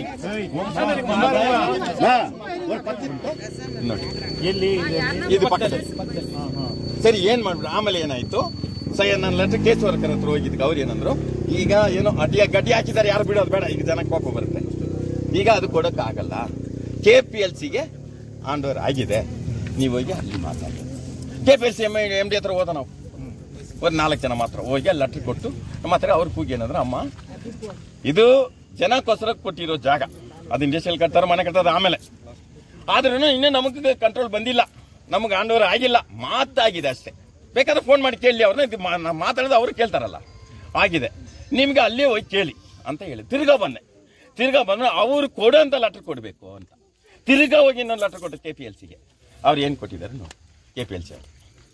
ನೋಡಿ ಎಲ್ಲಿ ಇದು ಪಕ್ಕದಲ್ಲಿ ಸರಿ ಏನ್ ಮಾಡ್ಬಿಡು ಆಮೇಲೆ ಏನಾಯ್ತು ಸೈ ನನ್ನ ಲೆಟರ್ ಕೇಸ್ ವರ್ಕರ್ ಹತ್ರ ಹೋಗಿದ್ದಕ್ಕೆ ಅವ್ರು ಏನಂದ್ರು ಈಗ ಏನೋ ಅಡ್ಡಿಯ ಗಡ್ಡಿ ಹಾಕಿದ್ದಾರೆ ಯಾರು ಬಿಡೋದು ಬೇಡ ಈಗ ಜನಕ್ಕೆ ಕೋಪ ಬರುತ್ತೆ ಈಗ ಅದು ಕೊಡೋಕ್ಕಾಗಲ್ಲ ಕೆ ಪಿ ಎಲ್ ಸಿಗೆ ಆನ್ ಓವರ್ ಆಗಿದೆ ನೀವು ಹೋಗಿ ಅಲ್ಲಿ ಮಾತಾಡಿ K P L C M M D ಹತ್ರ ಹೋದ ನಾವು ಒಂದು ನಾಲ್ಕು ಜನ ಮಾತ್ರ ಹೋಗಿ ಅಲ್ಲಿ ಲೆಟ್ರ್ ಕೊಟ್ಟು ನಮ್ಮ ಹತ್ರ ಅವ್ರ ಕೂಗಿ ಏನಂದ್ರೆ ಅಮ್ಮ ಇದು ಜನಕ್ಕೋಸ್ಕರ ಕೊಟ್ಟಿರೋ ಜಾಗ ಅದು ಇಂಡಸ್ಟ್ರಿಯಲ್ ಕಟ್ತಾರೆ ಮನೆ ಕಟ್ಟೋದು ಆಮೇಲೆ ಆದ್ರೂ ಇನ್ನೂ ನಮಗೆ ಕಂಟ್ರೋಲ್ ಬಂದಿಲ್ಲ ನಮಗೆ ಆನ್ ಓವರ್ ಆಗಿಲ್ಲ ಮಾತಾಗಿದೆ ಅಷ್ಟೇ ಬೇಕಾದ್ರೆ ಫೋನ್ ಮಾಡಿ ಕೇಳಿ ಅವ್ರನ್ನ ಇದು ಮಾ- ನಾ ಮಾತಾಡಿದ್ರೆ ಅವ್ರು ಕೇಳ್ತಾರಲ್ಲ ಆಗಿದೆ ನಿಮ್ಗೆ ಅಲ್ಲೇ ಹೋಗಿ ಕೇಳಿ ಅಂತ ಹೇಳಿ ತಿರ್ಗಾ ಬಂದೆ ತಿರ್ಗಾ ಬಂದ್ರೆ ಅವ್ರು ಕೊಡು ಅಂತ ಲೆಟರ್ ಕೊಡಬೇಕು ಅಂತ ತಿರ್ಗಾ ಹೋಗಿ ಇನ್ನೊಂದು ಲೆಟರ್ ಕೊಟ್ಟು ಕೆ ಪಿ ಎಲ್ ಸಿಗೆ ಅವ್ರು ಏನು ಕೊಟ್ಟಿದ್ದಾರೆ ನೋಡಿ ಕೆ ಪಿ ಎಲ್ ಸಿ ಅವರು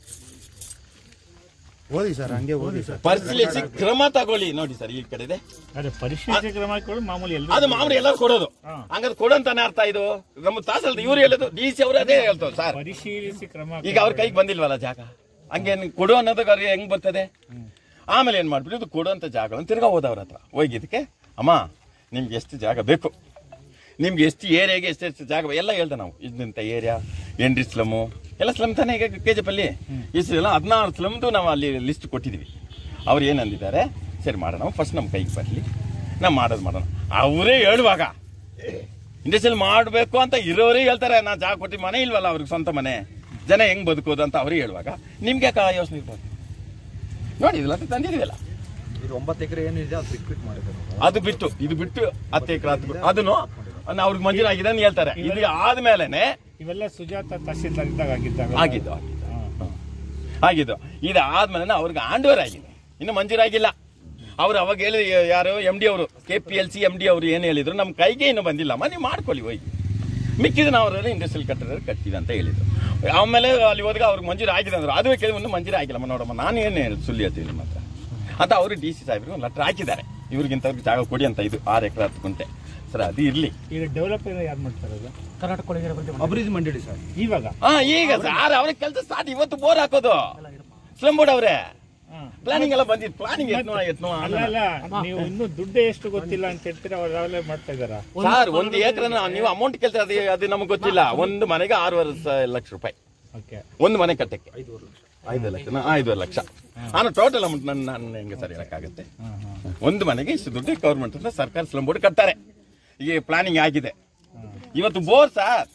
ಓದಿ ಸರ್ ಹಂಗೆ ಓದಿ ಸರ್ ಪರಿಶೀಲಿಸಿ ಕ್ರಮ ತಗೊಳ್ಳಿ ನೋಡಿ ಸರ್ ಈ ಕಡೆ ಇದೆ ಅದೇ ಪರಿಶೀಲಿಸಿ ಕ್ರಮ ಹಾಕೊಳ್ಳಿ ಮಾಮೂಲಿ ಎಲ್ಲರೂ ಅದು ಮಾಮೂಲಿ ಎಲ್ಲರೂ ಕೊಡೋದು ಹಾ. ಹಂಗಾದ್ರೆ ಕೊಡು ಅಂತಾನೆ ಅರ್ಥ ಇದು ನಮ್ಮ ತಹಸೀಲ್ದಾರ್ ಇವ್ರು ಹೇಳೋದು ಡಿ ಸಿ ಅವರು ಅದೇ ಹೇಳ್ತಾರೆ ಸರ್ ಪರಿಶೀಲಿಸಿ ಕ್ರಮ ಈಗ ಅವ್ರ ಕೈಗೆ ಬಂದಿಲ್ವಲ್ಲ ಜಾಗ ಹಂಗೆ ಕೊಡು ಅನ್ನೋದಕ್ಕೆ ಅವ್ರಿಗೆ ಹೆಂಗ್ ಬರ್ತದೆ ಆಮೇಲೆ ಏನ್ ಮಾಡ್ಬಿಟ್ಟು ಇದು ಕೊಡುವಂತ ಜಾಗಗಳನ್ನು ತಿರ್ಗಾ ಹೋದವ್ರ ಹತ್ರ ಹೋಗಿದ್ದಕ್ಕೆ ಅಮ್ಮ ನಿಮ್ಗೆ ಎಷ್ಟು ಜಾಗ ಬೇಕು ನಿಮ್ಗೆ ಎಷ್ಟು ಏರಿಯಾಗೆ ಎಷ್ಟೆಷ್ಟು ಜಾಗ ಎಲ್ಲ ಹೇಳ್ದೆ ನಾವು ಇದಂತ ಏರಿಯಾ ಎಂಡ್ರಿ ಸ್ಲಮ್ಮು ಎಲ್ಲ ಸ್ಲಮ್ ತಾನೇ ಈಗ ಕೆ ಜಿ ಅಲ್ಲಿ ಇಷ್ಟು ಎಲ್ಲ ಹದಿನಾರು ಸ್ಲಮ್ದು ನಾವು ಅಲ್ಲಿ ಲಿಸ್ಟ್ ಕೊಟ್ಟಿದ್ದೀವಿ ಅವ್ರು ಏನು ಅಂದಿದ್ದಾರೆ ಸರಿ ಮಾಡೋಣ ಫಸ್ಟ್ ನಮ್ಮ ಕೈಗೆ ಬರಲಿ ನಾವು ಮಾಡೋದು ಮಾಡೋಣ ಅವರೇ ಹೇಳುವಾಗ ಇಂಡಸ್ಟ್ರಿಯಲ್ ಮಾಡಬೇಕು ಅಂತ ಇರೋರೇ ಹೇಳ್ತಾರೆ ನಾ ಜಾಗ ಕೊಟ್ಟು ಮನೆ ಇಲ್ವಲ್ಲ ಅವ್ರಿಗೆ ಸ್ವಂತ ಮನೆ ಜನ ಹೆಂಗ್ ಬದುಕೋದು ಅಂತ ಅವ್ರಿಗೆ ಹೇಳುವಾಗ ನಿಮ್ಗೆ ಯಾಕೆ ಆ ಯೋಚನೆ ಇರ್ಬೋದು ನೋಡಿ ಇದೆಲ್ಲ ತಂದಿದೀವಲ್ಲ ಇದು ಒಂಬತ್ತು ಎಕರೆ ಏನಿದೆ ಅದು ಬಿಟ್ಟು ಬಿಟ್ಟು ಮಾಡಿದ್ದಾರೆ ಅದು ಬಿಟ್ಟು ಇದು ಬಿಟ್ಟು ಹತ್ತು ಎಕರೆ ಹತ್ತು ಅದನ್ನು ಅವ್ರಿಗೆ ಮಂಜೂರಾಗಿದೆ ಅಂತ ಹೇಳ್ತಾರೆ ಇದು ಆದ್ಮೇಲೆನೆ ಇವೆಲ್ಲ ಸುಜಾತ ತಹಸೀಲ್ದಾರ್ ಇದ್ದಾಗ ಆಗಿದ್ದಾಗ ಆಗಿದ್ದು ಆಗಿದ್ದು ಆಗಿದ್ದು ಇದು ಆದ್ಮೇಲೆ ಅವ್ರಿಗೆ ಆಂಡೋರ್ ಆಗಿದೆ ಇನ್ನು ಮಂಜೂರಾಗಿಲ್ಲ ಅವ್ರು ಅವಾಗ ಹೇಳಿ ಯಾರು ಎಂ ಡಿ ಅವರು K P L C M D ಅವರು ಏನು ಹೇಳಿದ್ರು ನಮ್ಮ ಕೈಗೆ ಇನ್ನೂ ಬಂದಿಲ್ಲಮ್ಮ ನೀವು ಮಾಡ್ಕೊಳ್ಳಿ ಹೋಗಿ ಮಿಕ್ಕಿದ ನಾವು ಅವರಲ್ಲಿ ಇಂಡಸ್ಟ್ರಿಯಲ್ ಕಟ್ಟಡ ಕಟ್ಟಿದೆ ಅಂತ ಹೇಳಿದ್ರು ಆಮೇಲೆ ಅಲ್ಲಿ ಹೋದಾಗ ಅವ್ರಿಗೆ ಮಂಜೂರು ಆಗಿದೆ ಅಂದ್ರು ಅದು ಕೇಳಿದ್ರೆ ಮಂಜೂರು ಆಗಿಲ್ಲಮ್ಮ ನೋಡಮ್ಮ ನಾನು ಏನು ಹೇಳಿ ಸುಳ್ಳು ಹೇಳ್ತೀನಿ ನಿಮ್ಮ ಹತ್ರ ಅಂತ ಅವರು ಡಿ ಸಿ ಸಾಹೇಬ್ರಿಗೆ ಒಂದು ಲೆಟ್ರ್ ಹಾಕಿದ್ದಾರೆ ಇವ್ರಿಗಿಂತವ್ರಿಗೆ ಜಾಗ ಕೊಡಿ ಅಂತ ಇದು ಆರು ಎಕರೆ ಹತ್ತು ಗುಂಟೆ ಸರ್ ಅದು ಇರಲಿ ಈಗ ಡೆವಲಪ್ ಯಾರು ಮಾಡ್ತಾರೆ ಅದು ಕರ್ನಾಟಕ ಕೊಳಗೇರಿ ಬಗ್ಗೆ ಅಭಿವೃದ್ಧಿ ಮಂಡಳಿ ಸರ್ ಇವಾಗ ಹಾ ಈಗ ಸರ್ ಅವ್ರ ಕೆಲಸ ಸ್ಟಾರ್ಟ್ ಇವತ್ತು ಬೋರ್ ಹಾಕೋದು ಸ್ಲಮ್ ಬೋರ್ಡ್ ಅವ್ರೆ ಹಾ. ಪ್ಲಾನಿಂಗ್ ಎಲ್ಲ ಬಂದಿತ್ತು ಪ್ಲಾನಿಂಗ್ ಎತ್ನೋ ಎತ್ನೋ ಅಲ್ಲ ಅಲ್ಲ ನೀವು ಇನ್ನೂ ದುಡ್ಡು ಎಷ್ಟು ಗೊತ್ತಿಲ್ಲ ಅಂತ ಹೇಳ್ತೀರಾ ಅವ್ರು ಯಾವಾಗಲೇ ಮಾಡ್ತಾ ಇದಾರ ಸರ್ ಒಂದು ಎಕರೆ ನೀವು ಅಮೌಂಟ್ ಕೇಳ್ತಾರೆ ಅದು ಅದು ನಮ್ಗೆ ಗೊತ್ತಿಲ್ಲ ಒಂದು ಮನೆಗೆ ಆರೂವರೆ ಸ- ಲಕ್ಷ ರೂಪಾಯಿ ಓಕೆ ಒಂದು ಮನೆ ಕಟ್ಟಕ್ಕೆ ಐದು ಲಕ್ಷ ಐದೂವರೆ ಲಕ್ಷ ನಾನು ಟೋಟಲ್ ಅಮೌಂಟ್ ನನ್ನ ನನ್ನ ಹೆಂಗೆ ಸರ್ ಹೇಳಕ್ಕಾಗತ್ತೆ ಒಂದು ಮನೆಗೆ ಇಷ್ಟು ದುಡ್ಡು ಗೌರ್ಮೆಂಟ್ ಅಂತ ಸರ್ಕಾರ ಸ್ಲಮ್ ಬೋರ್ಡ್ ಕಟ್ತಾರೆ ಈಗ ಪ್ಲಾನಿಂಗ್ ಆಗಿದೆ ಇವತ್ತು ಬೋರ್ ಸರ್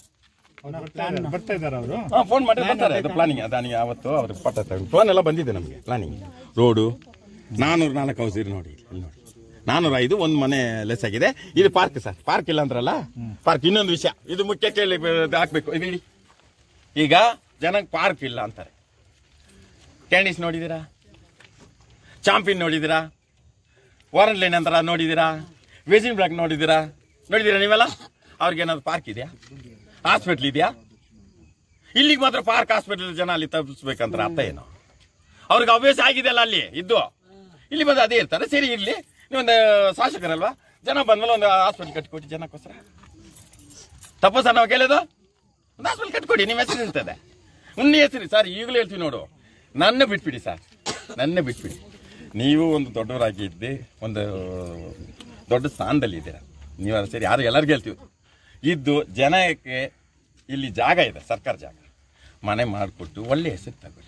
ಬರ್ತಾ ಇದಾರ ಅವರು ಹಾ ಫೋನ್ ಮಾಡಿ ಬರ್ತಾರೆ ಇದು ಪ್ಲಾನಿಂಗ್ ಅದಾನಿಗೆ ಅವತ್ತು ಅವ್ರಿಗೆ ಪಟ್ಟ ತಗೊಂಡು ಫೋನ್ ಎಲ್ಲ ಬಂದಿದೆ ನಮಗೆ ಪ್ಲಾನಿಂಗ್ ರೋಡು ನಾನೂರು ನಾಲ್ಕು ಹೌಸ್ ಇರಿ ನೋಡಿ ಇಲ್ಲಿ ನೋಡಿ ನಾನೂರ ಐದು ಒಂದು ಮನೆ ಲೆಸ್ ಆಗಿದೆ ಇದು ಪಾರ್ಕ್ ಸರ್ ಪಾರ್ಕ್ ಇಲ್ಲ ಅಂದ್ರಲ್ಲ ಪಾರ್ಕ್ ಇನ್ನೊಂದು ವಿಷಯ ಇದು ಮುಖ್ಯ ಕೇಳಿ ಇದು ಹಾಕ್ಬೇಕು ಇದು ಇಡಿ ಈಗ ಜನಕ್ಕೆ ಪಾರ್ಕ್ ಇಲ್ಲ ಅಂತಾರೆ ಕ್ಯಾಂಡೀಸ್ ನೋಡಿದ್ದೀರಾ ಚಾಂಪಿನ್ ನೋಡಿದ್ದೀರಾ ವಾರಂಟ್ ಲೈನ್ ಅಂತಾರ ನೋಡಿದ್ದೀರಾ ವೇಜಿಂಗ್ ಬ್ಲಾಕ್ ನೋಡಿದ್ದೀರಾ ನೋಡಿದ್ದೀರಾ ನೀವೆಲ್ಲ ಅವ್ರಿಗೇನಾದ್ರು ಪಾರ್ಕ್ ಇದೆಯಾ ಹಾಸ್ಪಿಟ್ಲ್ ಇದೆಯಾ ಇಲ್ಲಿಗೆ ಮಾತ್ರ ಪಾರ್ಕ್ ಹಾಸ್ಪಿಟಲ್ ಜನ ಅಲ್ಲಿ ತಪ್ಪಿಸ್ಬೇಕಂತ ಅರ್ಥ ಏನು ಅವ್ರಿಗೆ ಅಭ್ಯಾಸ ಆಗಿದೆಯಲ್ಲ ಅಲ್ಲಿ ಇದ್ದು ಇಲ್ಲಿ ಬಂದು ಅದೇ ಇರ್ತಾರೆ ಸರಿ ಇರ್ಲಿ ನೀವೊಂದು ಶಾಸಕರಲ್ವಾ ಜನ ಬಂದ್ಮೇಲೆ ಒಂದು ಹಾಸ್ಪಿಟಲ್ ಕಟ್ಟಿಕೊಟ್ಟು ಜನಕ್ಕೋಸ್ಕರ ತಪ್ಪು ಸರ್ ನಾವು ಕೇಳೋದು ಒಂದು ಹಾಸ್ಪಿಟಲ್ ಕಟ್ಕೊಡಿ ನಿಮ್ಮ ಹೆಸರು ಇರ್ತದೆ ಉನ್ನಿ ಹೆಸರು ಸರ್ ಈಗಲೂ ಹೇಳ್ತೀವಿ ನೋಡು ನನ್ನ ಬಿಟ್ಬಿಡಿ ಸರ್ ನನ್ನ ಬಿಟ್ಬಿಡಿ ನೀವು ಒಂದು ದೊಡ್ಡವರಾಗಿ ಇದ್ದೆ ಒಂದು ದೊಡ್ಡ ಸ್ಥಾನದಲ್ಲಿ ಇದ್ದೀರಾ ನೀವು ಅದು ಸರಿ ಯಾರು ಎಲ್ಲರಿಗೂ ಹೇಳ್ತೀವಿ ಇದ್ದು ಜನಕ್ಕೆ ಇಲ್ಲಿ ಜಾಗ ಇದೆ ಸರ್ಕಾರ ಜಾಗ ಮನೆ ಮಾಡಿಕೊಟ್ಟು ಒಳ್ಳೆ ಹೆಸರು ತಗೊಳ್ಳಿ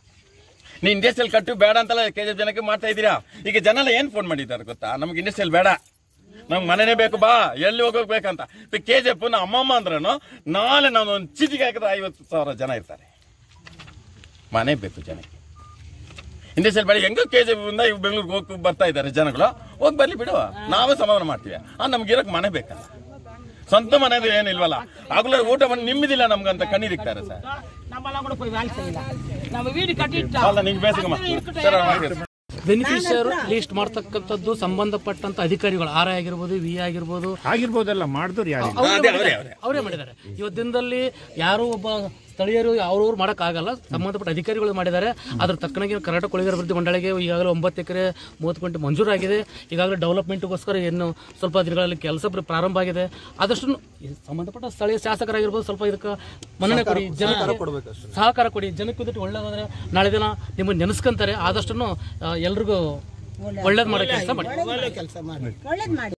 ನೀವು ಇಂಡಸ್ಟ್ರಿಯಲ್ ಕಟ್ಟು ಬೇಡ ಅಂತೆಲ್ಲ ಕೆ ಜಿ ಜನಕ್ಕೆ ಮಾಡ್ತಾ ಇದ್ದೀರಾ ಈಗ ಜನ ಎಲ್ಲ ಏನು ಫೋನ್ ಮಾಡಿದ್ದಾರೆ ಗೊತ್ತಾ ನಮ್ಗೆ ಇಂಡಸ್ಟ್ರಿಯಲ್ ಬೇಡ ನಮ್ಗೆ ಮನೆನೇ ಬೇಕು ಬಾ ಎಲ್ಲಿ ಹೋಗ್ಬೇಕಂತ ಕೆ ಜಿ ಎಫ್ ನಮ್ಮ ಅಮ್ಮಮ್ಮ ಅಂದ್ರೂ ನಾಳೆ ನಾನು ಒಂದು ಚೀಟಿಗೆ ಹಾಕಿದ್ರೆ ಐವತ್ತು ಸಾವಿರ ಜನ ಇರ್ತಾರೆ ಮನೆ ಬೇಕು ಜನಕ್ಕೆ ಇಂಡಸ್ಟ್ರಿಯಲ್ ಬೆಳೆ ಹೆಂಗೋ ಕೆ ಜಿ ಇಂದ ಇವ್ ಬೆಂಗಳೂರಿಗೆ ಹೋಗಿ ಬರ್ತಾ ಇದ್ದಾರೆ ಜನಗಳು ಹೋಗಿ ಬರ್ಲಿ ಬಿಡು ನಾವೇ ಸಮಾಧಾನ ಮಾಡ್ತೀವಿ ಆ ನಮ್ಗೆ ಇರಕ್ ಮನೆ ಬೇಕಲ್ಲ ಸ್ವಂತ ಮನೆದು ಏನಿಲ್ವಲ್ಲ ಆಗ್ಲೂ ಊಟ ಮಾಡಿ ನಿಮ್ಮದಿಲ್ಲ ನಮ್ಗಂತ ಕಣ್ಣೀರಿಕ್ತಾರೆ ಸರ್ நம்மளாம் கூட போய் வேலை செய்யலாம் நம்ம வீடு கட்டிட்டோம் ಅಲ್ಲ ನಿಂಗೆ ಬೇಸಿಗಮ್ಮ ಸರ್ ಅವ್ರು ಬೆನಿಫಿಷಿಯರ್ ಲಿಸ್ಟ್ ಮಾಡ್ತಕ್ಕಂಥದ್ದು ಸಂಬಂಧಪಟ್ಟಂತ ಅಧಿಕಾರಿಗಳು ಆರ್ ಆಗಿರ್ಬೋದು ವಿ ಆಗಿರ್ಬೋದು ಆಗಿರ್ಬೋದಲ್ಲ ಮಾಡಿದವ್ರು ಯಾರು ಅವ್ರೇ ಅದೇ ಮಾಡಿದ್ದಾರೆ. ಅವರೇ, ಅವರೇ. ಅವರೇ ಮಾಡಿದ್ದಾರೆ ಇವತ್ತು ದಿನದಲ್ಲಿ ಯಾರೋ ಒಬ್ಬ ಸ್ಥಳೀಯರು ಅವ್ರವ್ರು ಆಗಲ್ಲ ಸಂಬಂಧಪಟ್ಟ ಅಧಿಕಾರಿಗಳು ಮಾಡಿದ್ದಾರೆ ಅದ್ರ ತಕ್ಕನಾಗಿ ಕರ್ನಾಟಕ ಕೊಳಗೇರಿ ಅಭಿವೃದ್ಧಿ ಮಂಡಳಿಗೆ ಈಗಾಗಲೇ ಒಂಬತ್ತು ಎಕರೆ ಮೂವತ್ತು ಗಂಟೆ ಮಂಜೂರಾಗಿದೆ ಈಗಾಗಲೇ ಡೆವಲಪ್ಮೆಂಟ್ಗೋಸ್ಕರ ಏನು ಸ್ವಲ್ಪ ದಿನಗಳಲ್ಲಿ ಕೆಲಸ ಪ್ರ- ಪ್ರಾರಂಭ ಆಗಿದೆ ಆದಷ್ಟು ಸಂಬಂಧಪಟ್ಟ ಸ್ಥಳೀಯ ಶಾಸಕರಾಗಿರ್ಬೋದು ಸ್ವಲ್ಪ ಇದಕ್ಕೆ ಮನ್ನಣೆ ಕೊಡಿ ಜನಕ್ಕೆ ಸಹಕಾರ ಕೊಡಿ ಜನಕ್ಕೆ ಇದಕ್ಕೆ ಒಳ್ಳೇದಾದ್ರೆ ನಾಳೆ ದಿನ ನಿಮ್ಮನ್ನು ನೆನೆಸ್ಕೊಂತಾರೆ ಆದಷ್ಟು ಎಲ್ರಿಗೂ ಒಳ್ಳೇದು ಮಾಡೋ ಕೆಲಸ ಮಾಡಿ ಒಳ್ಳೆ ಕೆಲಸ ಮಾಡಿ ಒಳ್ಳೇದ್ ಮಾಡಿ